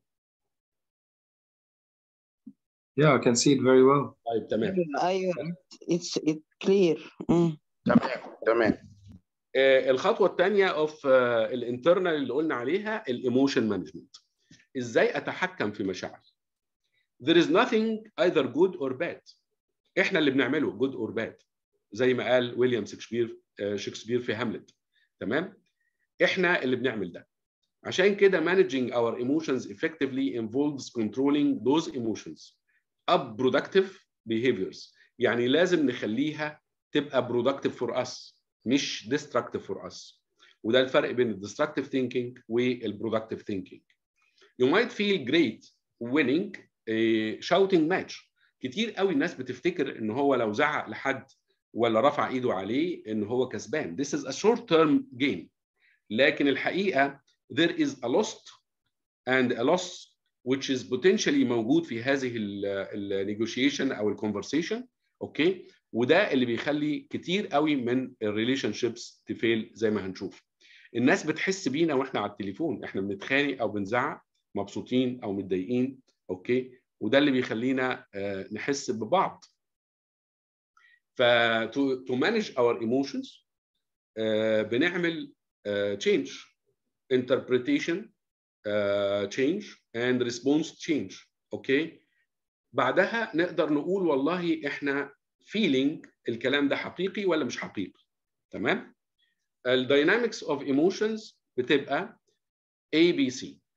yeah I can see it very well طيب تمام ايوه it's it's clear mm. تمام تمام آه الخطوه الثانيه اوف الانترنال اللي قلنا عليها الايموشن مانجمنت ازاي اتحكم في مشاعري there is nothing either good or bad احنا اللي بنعمله good or bad زي ما قال ويليام شكسبير شكسبير في هاملت تمام احنا اللي بنعمل ده عشان كده managing our emotions effectively involves controlling those emotions up productive behaviors يعني لازم نخليها تبقى productive for us مش destructive for us وده الفرق بين ال destructive thinking وال productive thinking you might feel great winning a shouting match كتير قوي الناس بتفتكر ان هو لو زعق لحد ولا رفع ايده عليه ان هو كسبان this is a short term game لكن الحقيقه there is a lost and a loss which is potentially موجود في هذه النيجوشيشن او الكونفرسيشن اوكي وده اللي بيخلي كتير قوي من الريليشن شيبس تفيل زي ما هنشوف الناس بتحس بينا واحنا على التليفون احنا بنتخانق او بنزعق مبسوطين او متضايقين اوكي وده اللي بيخلينا نحس ببعض ف to, to manage our emotions بنعمل change interpretation uh, change and response change اوكي بعدها نقدر نقول والله احنا feeling الكلام ده حقيقي ولا مش حقيقي تمام الداينامكس اوف ايموشنز بتبقى A B C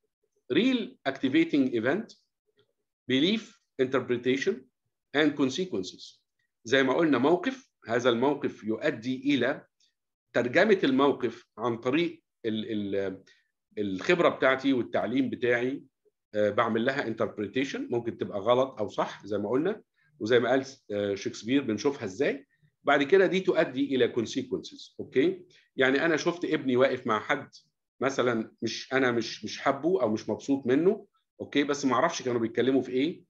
real activating event belief interpretation and consequences زي ما قلنا موقف هذا الموقف يؤدي الى ترجمه الموقف عن طريق ال ال الخبره بتاعتي والتعليم بتاعي آه، بعمل لها interpretation ممكن تبقى غلط او صح زي ما قلنا وزي ما قال آه، شكسبير بنشوفها ازاي بعد كده دي تؤدي الى consequences اوكي يعني انا شفت ابني واقف مع حد مثلا مش انا مش مش حابه او مش مبسوط منه اوكي بس ما اعرفش كانوا بيتكلموا في ايه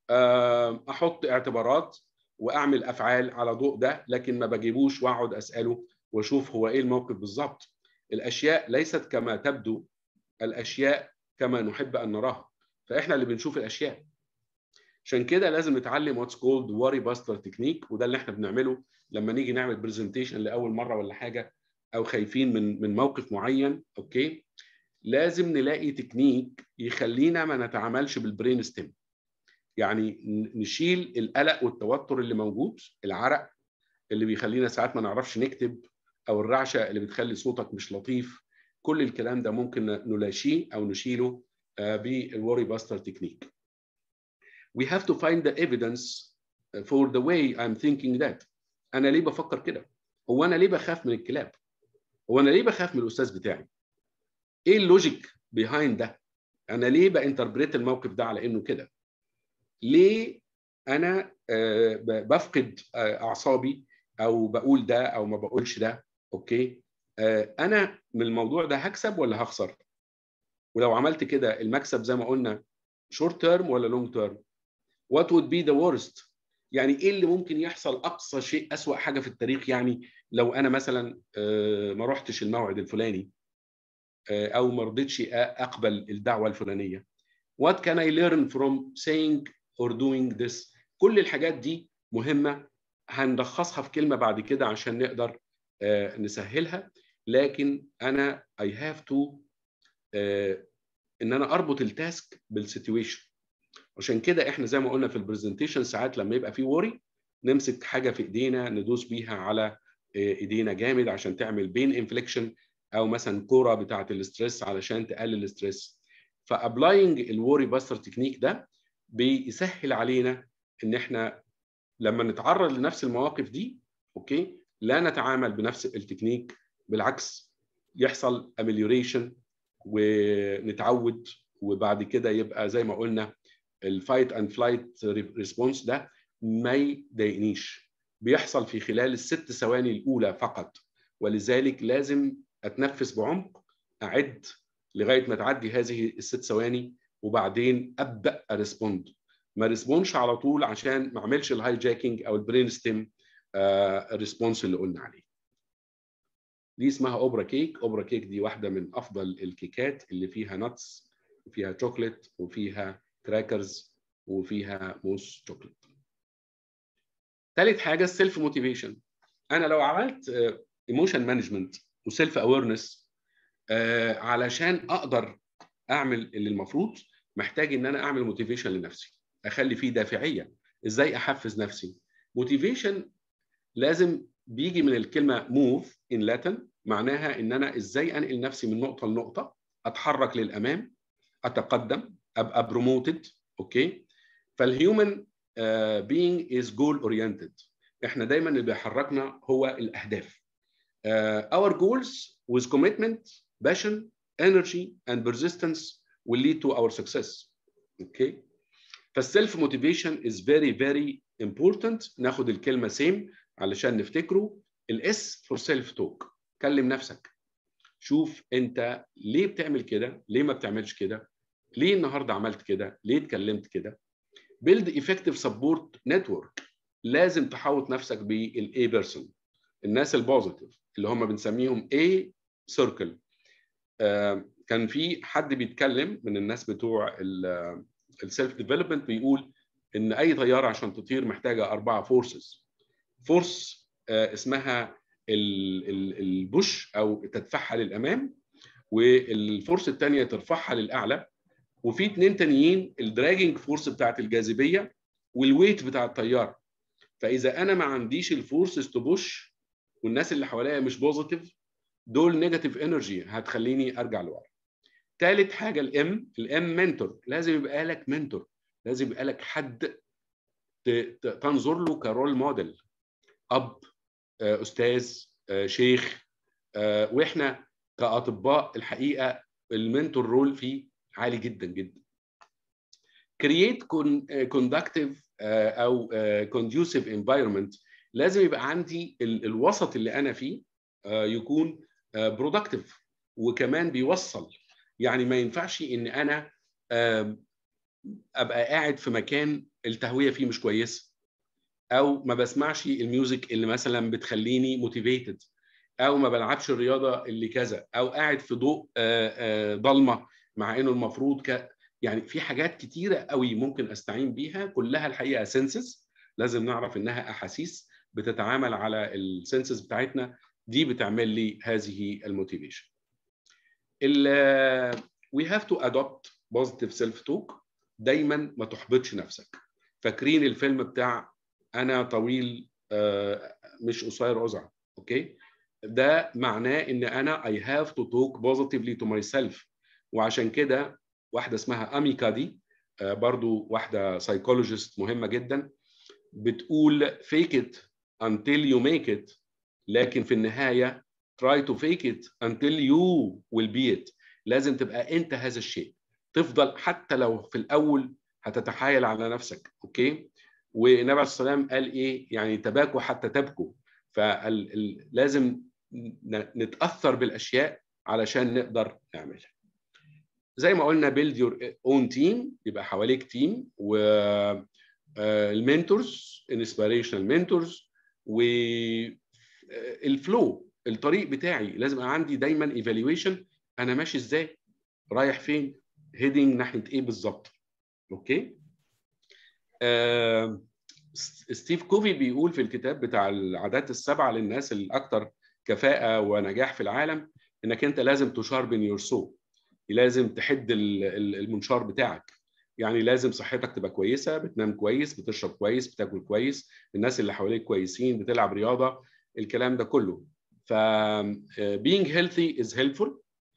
آه، احط اعتبارات واعمل افعال على ضوء ده لكن ما بجيبوش واقعد اساله واشوف هو ايه الموقف بالظبط الاشياء ليست كما تبدو الاشياء كما نحب ان نراها فاحنا اللي بنشوف الاشياء عشان كده لازم نتعلم واتس كولد واري باستر تكنيك وده اللي احنا بنعمله لما نيجي نعمل برزنتيشن لاول مره ولا حاجه او خايفين من من موقف معين اوكي لازم نلاقي تكنيك يخلينا ما نتعاملش بالبرين ستيم يعني نشيل القلق والتوتر اللي موجود العرق اللي بيخلينا ساعات ما نعرفش نكتب او الرعشه اللي بتخلي صوتك مش لطيف كل الكلام ده ممكن نلاشيه او نشيله بالوري باستر تكنيك we have to find the evidence for the way I'm thinking that انا ليه بفكر كده هو انا ليه بخاف من الكلاب هو انا ليه بخاف من الاستاذ بتاعي ايه اللوجيك بيهايند ده انا ليه بانتربريت الموقف ده على انه كده ليه انا بفقد اعصابي او بقول ده او ما بقولش ده اوكي انا من الموضوع ده هكسب ولا هخسر ولو عملت كده المكسب زي ما قلنا شورت تيرم ولا لونج تيرم وات وود بي ذا worst يعني ايه اللي ممكن يحصل اقصى شيء اسوا حاجه في التاريخ يعني لو انا مثلا ما رحتش الموعد الفلاني او ما رضيتش اقبل الدعوه الفلانيه what can I learn from saying or doing this كل الحاجات دي مهمه هنلخصها في كلمه بعد كده عشان نقدر نسهلها لكن انا I have to ان انا اربط التاسك بالسيتويشن عشان كده احنا زي ما قلنا في البرزنتيشن ساعات لما يبقى في وري نمسك حاجه في ايدينا ندوس بيها على ايدينا جامد عشان تعمل بين انفليكشن او مثلا كوره بتاعه الاستريس علشان تقلل الاستريس فابلاينج الوري باستر تكنيك ده بيسهل علينا ان احنا لما نتعرض لنفس المواقف دي اوكي لا نتعامل بنفس التكنيك بالعكس يحصل اميليوريشن ونتعود وبعد كده يبقى زي ما قلنا الفايت اند فلايت ريسبونس ده ما يضايقنيش بيحصل في خلال الست ثواني الاولى فقط ولذلك لازم اتنفس بعمق اعد لغايه ما تعدي هذه الست ثواني وبعدين ابدا اريسبوند ما ريسبونش على طول عشان ما اعملش الهاي جاكينج او البرين ستيم ريسبونس اللي قلنا عليه دي اسمها اوبرا كيك اوبرا كيك دي واحده من افضل الكيكات اللي فيها نتس وفيها شوكليت وفيها كراكرز وفيها موس شوكليت ثالث حاجه السيلف موتيفيشن انا لو عملت ايموشن مانجمنت وسيلف اويرنس علشان اقدر اعمل اللي المفروض محتاج ان انا اعمل موتيفيشن لنفسي اخلي فيه دافعيه ازاي احفز نفسي موتيفيشن لازم بيجي من الكلمه موف ان لاتن معناها ان انا ازاي انقل نفسي من نقطه لنقطه اتحرك للامام اتقدم ابقى بروموتد اوكي فالهيومن بينج از جول اورينتد احنا دايما اللي بيحركنا هو الاهداف uh, our goals with commitment passion energy and persistence will lead to our success اوكي فالسيلف موتيفيشن is very very important ناخد الكلمه سيم علشان نفتكره الاس فور سيلف توك كلم نفسك شوف انت ليه بتعمل كده ليه ما بتعملش كده ليه النهارده عملت كده ليه اتكلمت كده بيلد ايفكتيف سبورت نتورك لازم تحوط نفسك بالاي بيرسون الناس البوزيتيف اللي هم بنسميهم اي سيركل آه كان في حد بيتكلم من الناس بتوع السيلف ديفلوبمنت بيقول ان اي طياره عشان تطير محتاجه اربعه فورسز فورس آه اسمها البوش او تدفعها للامام والفورس الثانيه ترفعها للاعلى وفي اثنين تانيين الدراجنج فورس بتاعت الجاذبيه والويت بتاع الطياره فاذا انا ما عنديش الفورسز تو بوش والناس اللي حواليا مش بوزيتيف دول نيجاتيف انرجي هتخليني ارجع لورا ثالث حاجه الام الام منتور لازم يبقى لك منتور لازم يبقى لك حد ت- ت- تنظر له كرول موديل اب آه، استاذ آه، شيخ آه، واحنا كاطباء الحقيقه المنتور رول فيه عالي جدا جدا create con- آه، conductive آه، او آه، conducive environment لازم يبقى عندي ال- الوسط اللي انا فيه آه، يكون برودكتيف وكمان بيوصل يعني ما ينفعش ان انا آم، ابقى قاعد في مكان التهويه فيه مش كويسه او ما بسمعش الميوزك اللي مثلا بتخليني موتيفيتد او ما بلعبش الرياضه اللي كذا او قاعد في ضوء آه، آه، ضلمه مع انه المفروض ك يعني في حاجات كتيره قوي ممكن استعين بيها كلها الحقيقه سنسز لازم نعرف انها احاسيس بتتعامل على السنسز بتاعتنا دي بتعمل لي هذه الموتيفيشن ال we have to adopt positive self talk دايما ما تحبطش نفسك فاكرين الفيلم بتاع انا طويل آه، مش قصير ازعج اوكي ده معناه ان انا I have to talk positively to myself وعشان كده واحده اسمها اميكا دي آه، برضو واحده سايكولوجيست مهمه جدا بتقول fake it until you make it لكن في النهايه try to fake it until you will be it لازم تبقى انت هذا الشيء تفضل حتى لو في الاول هتتحايل على نفسك اوكي والنبي عليه الصلاه والسلام قال ايه يعني تباكوا حتى تبكوا فلازم نتاثر بالاشياء علشان نقدر نعملها زي ما قلنا build your own team يبقى حواليك تيم و المنتورز انسبيريشنال منتورز والفلو الطريق بتاعي لازم يبقى عندي دايما ايفالويشن انا ماشي ازاي رايح فين هيدنج ناحيه ايه بالظبط اوكي آه ستيف كوفي بيقول في الكتاب بتاع العادات السبعه للناس الاكثر كفاءه ونجاح في العالم انك انت لازم تشاربن يور سو لازم تحد المنشار بتاعك يعني لازم صحتك تبقى كويسه بتنام كويس بتشرب كويس بتاكل كويس الناس اللي حواليك كويسين بتلعب رياضه الكلام ده كله ف being healthy is helpful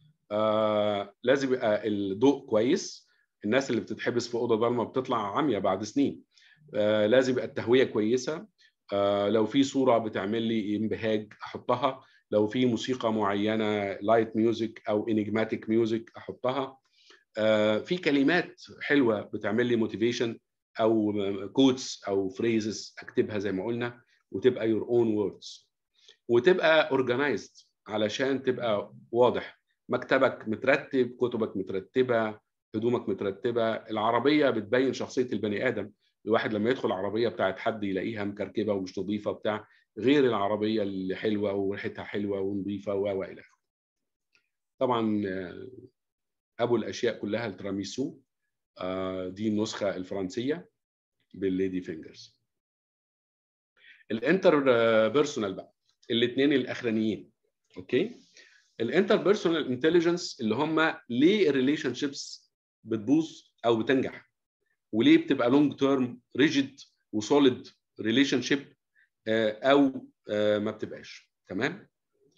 آه لازم يبقى الضوء كويس الناس اللي بتتحبس في اوضه ضلمه بتطلع عمية بعد سنين آه لازم يبقى التهويه كويسه آه لو في صوره بتعمل لي انبهاج احطها لو في موسيقى معينه لايت ميوزك او انجماتيك ميوزك احطها آه في كلمات حلوه بتعمل لي موتيفيشن او كوتس او فريزز اكتبها زي ما قلنا وتبقى يور اون ووردز وتبقى اورجنايزد علشان تبقى واضح مكتبك مترتب كتبك مترتبه هدومك مترتبه العربيه بتبين شخصيه البني ادم الواحد لما يدخل العربيه بتاعت حد يلاقيها مكركبه ومش نظيفه بتاع غير العربيه اللي حلوه وريحتها حلوه ونظيفه و الى اخره طبعا ابو الاشياء كلها التراميسو دي النسخه الفرنسيه بالليدي فينجرز الانتر بيرسونال بقى الاثنين الاخرانيين اوكي الانتر بيرسونال انتليجنس اللي هم ليه الريليشن شيبس بتبوظ او بتنجح وليه بتبقى لونج تيرم ريجيد وسوليد ريليشن شيب او ما بتبقاش تمام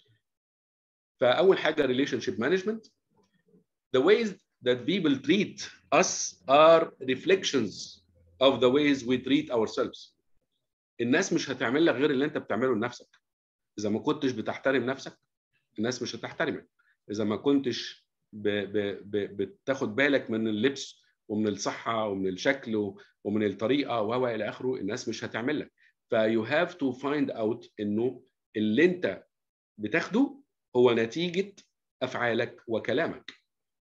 فاول حاجه ريليشن شيب مانجمنت the ways that people treat us are reflections of the ways we treat ourselves الناس مش هتعمل لك غير اللي انت بتعمله لنفسك اذا ما كنتش بتحترم نفسك الناس مش هتحترمك اذا ما كنتش ب ب ب بتاخد بالك من اللبس ومن الصحه ومن الشكل ومن الطريقه و الى اخره الناس مش هتعمل لك فيو هاف تو فايند اوت انه اللي انت بتاخده هو نتيجه افعالك وكلامك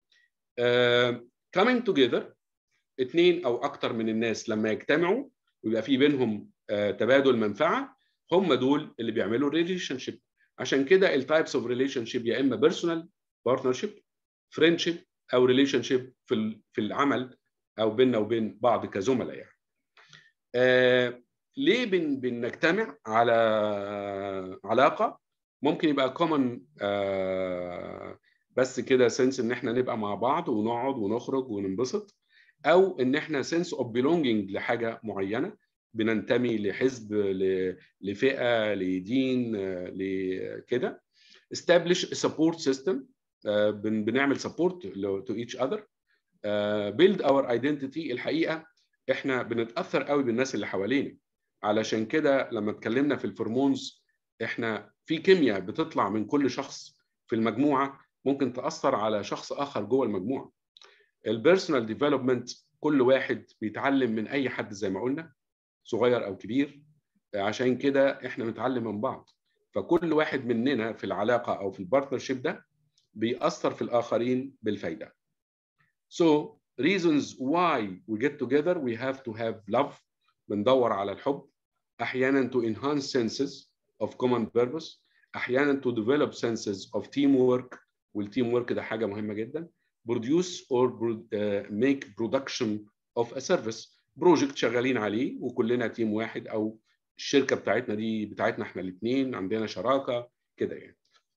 uh, coming together اثنين او اكتر من الناس لما يجتمعوا ويبقى في بينهم uh, تبادل منفعه هم دول اللي بيعملوا الريليشن شيب عشان كده التايبس اوف ريليشن شيب يا اما بيرسونال بارتنرشيب فريندشيب او ريليشن شيب في في العمل او بيننا وبين بعض كزملاء يعني. آه ليه بن بنجتمع على علاقه ممكن يبقى كومن آه بس كده سنس ان احنا نبقى مع بعض ونقعد ونخرج وننبسط او ان احنا سنس اوف بيلونجينج لحاجه معينه بننتمي لحزب لفئه لدين لكده establish a support system آه، بن- بنعمل سبورت تو ايتش اذر بيلد اور ايدنتيتي الحقيقه احنا بنتاثر قوي بالناس اللي حوالينا علشان كده لما اتكلمنا في الفرمونز احنا في كيمياء بتطلع من كل شخص في المجموعه ممكن تاثر على شخص اخر جوه المجموعه البيرسونال ديفلوبمنت كل واحد بيتعلم من اي حد زي ما قلنا صغير او كبير عشان كده احنا بنتعلم من بعض فكل واحد مننا في العلاقه او في البارتنرشيب ده بيأثر في الاخرين بالفايده So reasons why we get together we have to have love بندور على الحب احيانا to enhance senses of common purpose احيانا to develop senses of teamwork والتيم ورك ده حاجه مهمه جدا produce or pro- uh, make production of a service بروجكت شغالين عليه وكلنا تيم واحد او الشركه بتاعتنا دي بتاعتنا احنا الاثنين عندنا شراكه كده يعني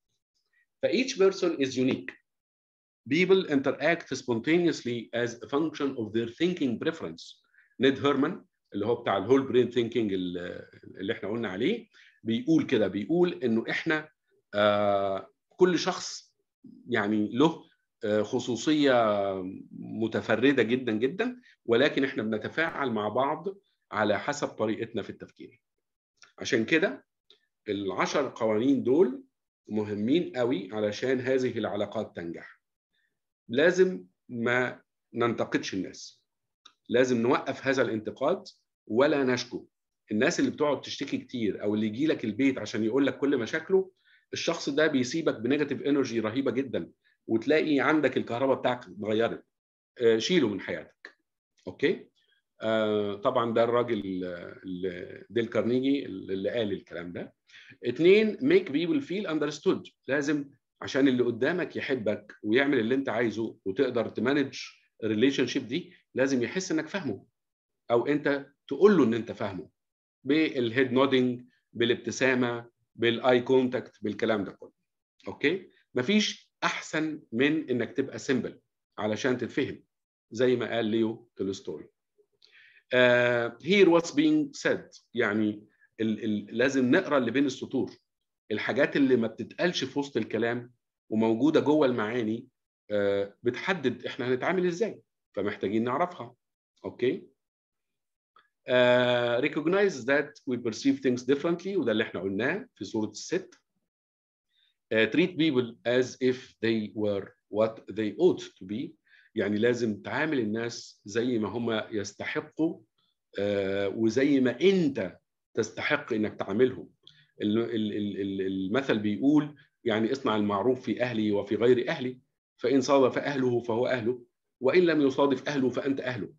ف each person is unique people interact spontaneously as a function of their thinking preference نيد هيرمان اللي هو بتاع الهول برين ثينكينج اللي احنا قلنا عليه بيقول كده بيقول انه احنا آه كل شخص يعني له آه خصوصيه متفرده جدا جدا ولكن احنا بنتفاعل مع بعض على حسب طريقتنا في التفكير عشان كده العشر قوانين دول مهمين قوي علشان هذه العلاقات تنجح لازم ما ننتقدش الناس لازم نوقف هذا الانتقاد ولا نشكو الناس اللي بتقعد تشتكي كتير او اللي يجي لك البيت عشان يقول لك كل مشاكله الشخص ده بيسيبك بنيجاتيف انرجي رهيبه جدا وتلاقي عندك الكهرباء بتاعك اتغيرت آه، شيله من حياتك اوكي آه، طبعا ده الراجل ال- ديل كارنيجي اللي قال الكلام ده اتنين make people feel understood لازم عشان اللي قدامك يحبك ويعمل اللي انت عايزه وتقدر تمانج الريليشن شيب دي لازم يحس انك فاهمه او انت تقول له ان انت فاهمه بالهيد نودنج بالابتسامه بالاي كونتاكت بالكلام ده كله اوكي مفيش احسن من انك تبقى سيمبل علشان تتفهم زي ما قال ليو تولستوي uh, hear what's being said يعني ال ال لازم نقرا اللي بين السطور الحاجات اللي ما بتتقالش في وسط الكلام وموجوده جوه المعاني آه، بتحدد احنا هنتعامل ازاي فمحتاجين نعرفها اوكي آه، recognize that we perceive things differently وده اللي احنا قلناه في سوره الست آه، treat people as if they were what they ought to be يعني لازم تعامل الناس زي ما هم يستحقوا آه، وزي ما انت تستحق انك تعاملهم ال- ال- ال- ال- المثل بيقول يعني اصنع المعروف في اهلي وفي غير اهلي فان صادف اهله فهو اهله وان لم يصادف اهله فانت اهله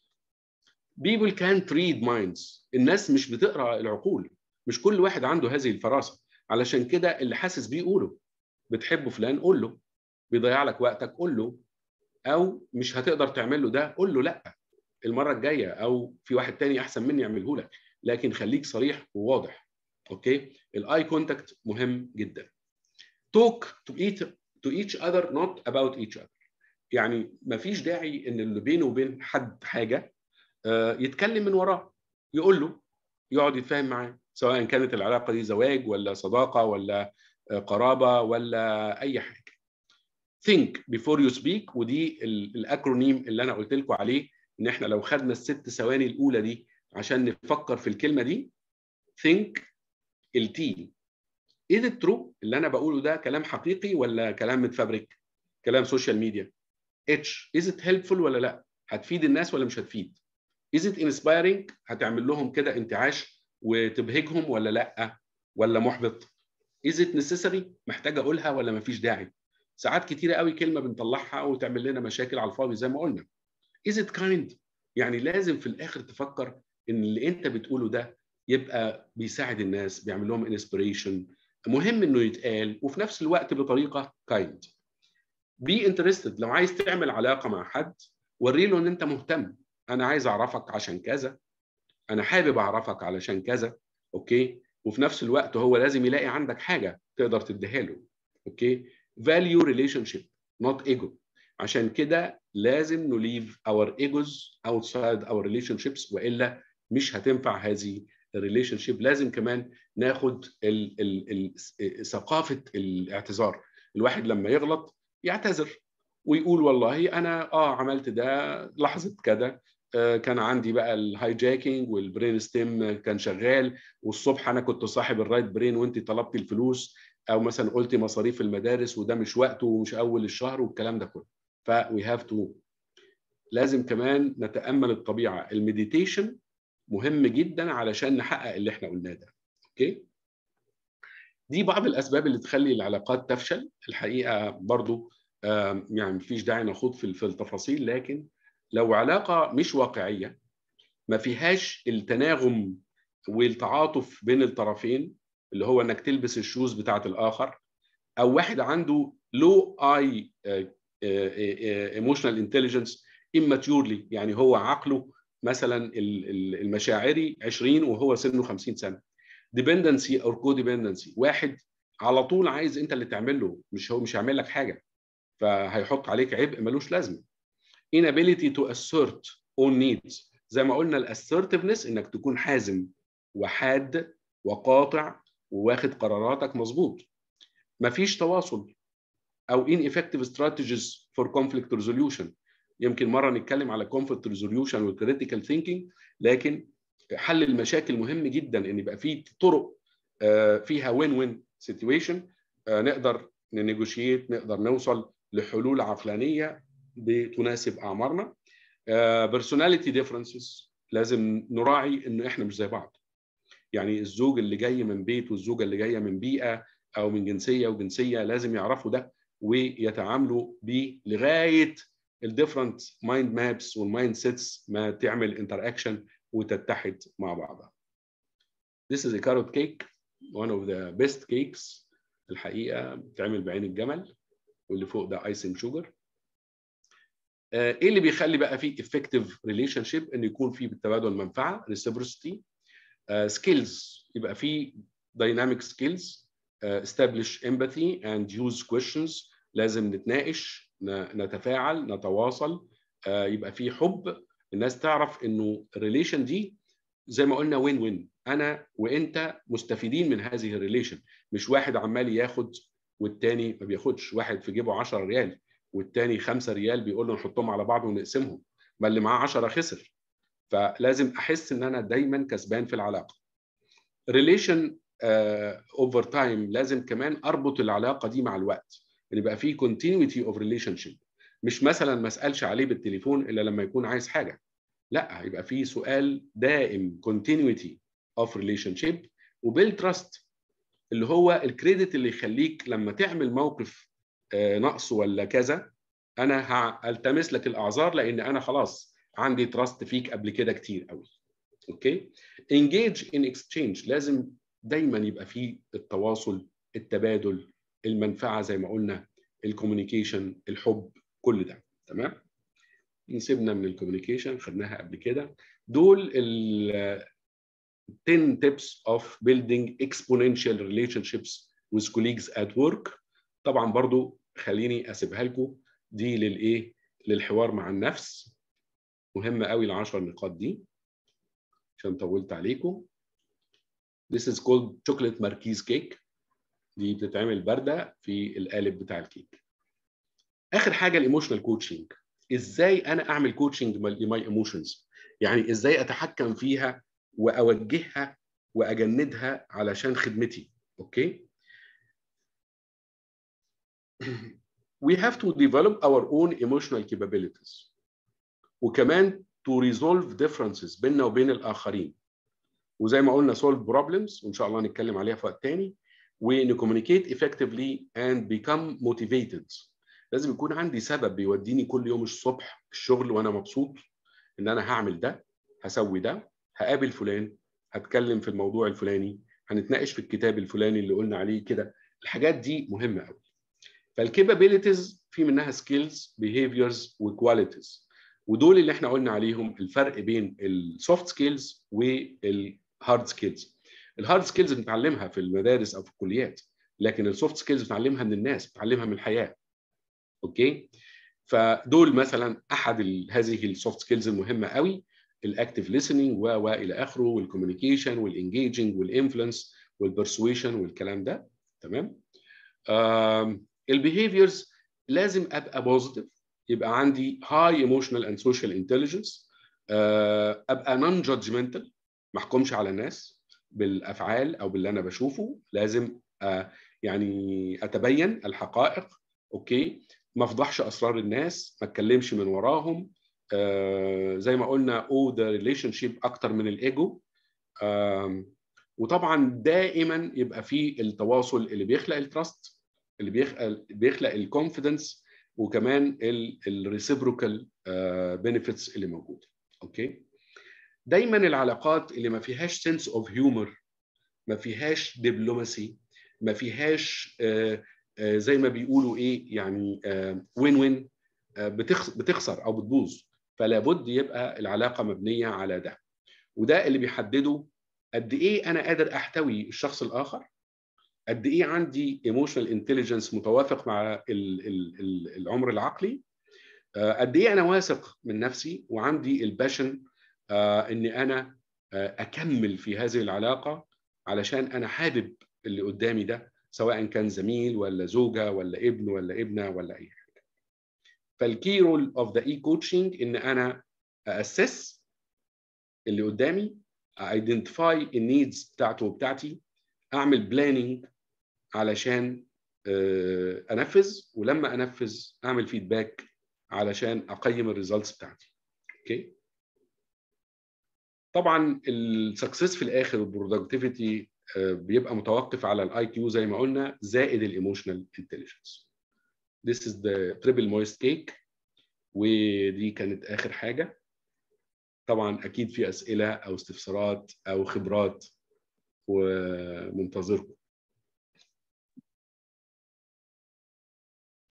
people can't read minds الناس مش بتقرا العقول مش كل واحد عنده هذه الفراسه علشان كده اللي حاسس بيه قوله بتحبه فلان قول له بيضيع لك وقتك قول له او مش هتقدر تعمل له ده قول له لا المره الجايه او في واحد تاني احسن مني يعمله لك لكن خليك صريح وواضح اوكي الاي كونتاكت مهم جدا talk to each to each other not about each other يعني مفيش داعي ان اللي بينه وبين حد حاجه آه، يتكلم من وراه يقول له يقعد يتفاهم معاه سواء كانت العلاقه دي زواج ولا صداقه ولا آه، قرابه ولا اي حاجه think before you speak ودي ال- الاكرونيم اللي انا قلت لكم عليه ان احنا لو خدنا الست ثواني الاولى دي عشان نفكر في الكلمه دي think التي is it true اللي انا بقوله ده كلام حقيقي ولا كلام متفبرك كلام سوشيال ميديا اتش is it helpful ولا لا هتفيد الناس ولا مش هتفيد is it inspiring هتعمل لهم كده انتعاش وتبهجهم ولا لا ولا محبط is it necessary محتاج اقولها ولا مفيش داعي ساعات كتيره قوي كلمه بنطلعها وتعمل لنا مشاكل على الفاضي زي ما قلنا is it kind يعني لازم في الاخر تفكر ان اللي انت بتقوله ده يبقى بيساعد الناس بيعمل لهم انسبريشن مهم انه يتقال وفي نفس الوقت بطريقه كايند بي انترستد لو عايز تعمل علاقه مع حد وري له ان انت مهتم انا عايز اعرفك عشان كذا انا حابب اعرفك علشان كذا اوكي وفي نفس الوقت هو لازم يلاقي عندك حاجه تقدر تديها له اوكي فاليو ريليشن شيب نوت ايجو عشان كده لازم نليف اور ايجوز اوتسايد اور ريليشن شيبس والا مش هتنفع هذه الريليشن شيب لازم كمان ناخد ال ال ال ثقافه الاعتذار الواحد لما يغلط يعتذر ويقول والله انا اه عملت ده لحظه كده آه كان عندي بقى الهايجاكينج والبرين ستيم كان شغال والصبح انا كنت صاحب الرايت برين وانت طلبتي الفلوس او مثلا قلتي مصاريف المدارس وده مش وقته ومش اول الشهر والكلام ده كله فوي هاف تو لازم كمان نتامل الطبيعه المديتيشن مهم جدا علشان نحقق اللي احنا قلناه ده اوكي دي بعض الاسباب اللي تخلي العلاقات تفشل الحقيقه برضو يعني مفيش داعي نخوض في التفاصيل لكن لو علاقه مش واقعيه ما فيهاش التناغم والتعاطف بين الطرفين اللي هو انك تلبس الشوز بتاعه الاخر او واحد عنده لو اي ايموشنال انتليجنس immaturely يعني هو عقله مثلا المشاعري 20 وهو سنه 50 سنه dependency or codependency واحد على طول عايز انت اللي تعمل له مش هو مش هيعمل لك حاجه فهيحط عليك عبء ملوش لازمه inability to assert own needs زي ما قلنا الاسsertiveness انك تكون حازم وحاد وقاطع وواخد قراراتك مظبوط مفيش تواصل او ineffective strategies for conflict resolution يمكن مره نتكلم على conflict resolution والcritical thinking لكن حل المشاكل مهم جدا ان يبقى في طرق فيها وين وين سيتويشن نقدر ننيجوشيت نقدر نوصل لحلول عقلانيه بتناسب اعمارنا بيرسوناليتي ديفرنسز لازم نراعي ان احنا مش زي بعض يعني الزوج اللي جاي من بيت والزوجه اللي جايه من بيئه او من جنسيه وجنسيه لازم يعرفوا ده ويتعاملوا بيه لغايه الديفرنت مايند مابس والمايند سيتس ما تعمل انتر اكشن وتتحد مع بعضها. This is a carrot cake one of the best cakes الحقيقه بتتعمل بعين الجمل واللي فوق ده ايسنج شوجر. ايه اللي بيخلي بقى فيه effective relationship ان يكون فيه بالتبادل منفعه reciprocity سكيلز يبقى فيه dynamic skills establish empathy and use questions لازم نتناقش نتفاعل نتواصل يبقى في حب الناس تعرف انه الريليشن دي زي ما قلنا وين وين انا وانت مستفيدين من هذه الريليشن مش واحد عمال ياخد والتاني ما بياخدش واحد في جيبه 10 ريال والتاني 5 ريال بيقول له نحطهم على بعض ونقسمهم ما اللي معاه 10 خسر فلازم احس ان انا دايما كسبان في العلاقه ريليشن اوفر تايم لازم كمان اربط العلاقه دي مع الوقت ان يبقى في continuity اوف ريليشن شيب مش مثلا ما اسالش عليه بالتليفون الا لما يكون عايز حاجه لا هيبقى في سؤال دائم continuity اوف ريليشن شيب وبيل تراست اللي هو الكريدت اللي يخليك لما تعمل موقف نقص ولا كذا انا هالتمس لك الاعذار لان انا خلاص عندي تراست فيك قبل كده كتير قوي اوكي engage in exchange لازم دايما يبقى في التواصل التبادل المنفعه زي ما قلنا الكوميونيكيشن الحب كل ده تمام نسيبنا من الكوميونيكيشن خدناها قبل كده دول ال 10 tips of building exponential relationships with colleagues at work طبعا برضو خليني اسيبها لكم دي للايه للحوار مع النفس مهمه قوي العشر نقاط دي عشان طولت عليكم This is called chocolate marquise cake دي بتتعمل بارده في القالب بتاع الكيك اخر حاجه الايموشنال كوتشنج ازاي انا اعمل كوتشنج لماي ايموشنز يعني ازاي اتحكم فيها واوجهها واجندها علشان خدمتي اوكي we have to develop our own emotional capabilities وكمان to resolve differences بيننا وبين الاخرين وزي ما قلنا solve problems وان شاء الله نتكلم عليها في وقت تاني ونكوميونيكيت effectively and become motivated لازم يكون عندي سبب بيوديني كل يوم الصبح الشغل وانا مبسوط ان انا هعمل ده هسوي ده هقابل فلان هتكلم في الموضوع الفلاني هنتناقش في الكتاب الفلاني اللي قلنا عليه كده الحاجات دي مهمه قوي فالكيبابيليتيز في منها سكيلز بيهيفيرز وكواليتيز ودول اللي احنا قلنا عليهم الفرق بين السوفت سكيلز والهارد سكيلز الهارد سكيلز بنتعلمها في المدارس او في الكليات لكن السوفت سكيلز بنتعلمها من الناس بنتعلمها من الحياه اوكي فدول مثلا احد هذه السوفت سكيلز المهمه قوي الاكتيف listening و والى اخره والكوميونيكيشن والانجيجنج والانفلونس والبرسويشن والكلام ده تمام البيهيفيرز لازم ابقى بوزيتيف يبقى عندي هاي ايموشنال اند سوشيال انتليجنس ابقى نون جادجمنتال ما احكمش على الناس بالافعال او باللي انا بشوفه لازم آه، يعني اتبين الحقائق اوكي ما افضحش اسرار الناس ما اتكلمش من وراهم آه، زي ما قلنا او ذا ريليشن شيب اكتر من الايجو آم، وطبعا دائما يبقى في التواصل اللي بيخلق التراست اللي بيخلق بيخلق الكونفيدنس وكمان الريسيبروكال بنفيتس اللي موجوده اوكي دايما العلاقات اللي ما فيهاش سنس اوف هيومر ما فيهاش دبلوماسي ما فيهاش آه، آه، زي ما بيقولوا ايه يعني وين وين بتخسر او بتبوظ فلا بد يبقى العلاقه مبنيه على ده وده اللي بيحدده قد ايه انا قادر احتوي الشخص الاخر قد ايه عندي ايموشنال انتليجنس متوافق مع ال- ال- ال- العمر العقلي آه، قد ايه انا واثق من نفسي وعندي الباشن اني انا آه، اكمل في هذه العلاقه علشان انا حابب اللي قدامي ده سواء كان زميل ولا زوجه ولا ابن ولا ابنه ولا اي حاجه فالكي رول اوف ذا اي كوتشنج ان انا اسس اللي قدامي ايدنتيفاي النيدز بتاعته وبتاعتي اعمل بلاننج علشان آه، انفذ ولما انفذ اعمل فيدباك علشان اقيم الريزلتس بتاعتي اوكي طبعا السكسس في الاخر والبرودكتيفيتي بيبقى متوقف على الاي كيو زي ما قلنا زائد الايموشنال انتليجنس This is the triple moist cake ودي كانت اخر حاجه طبعا اكيد في اسئله او استفسارات او خبرات ومنتظركم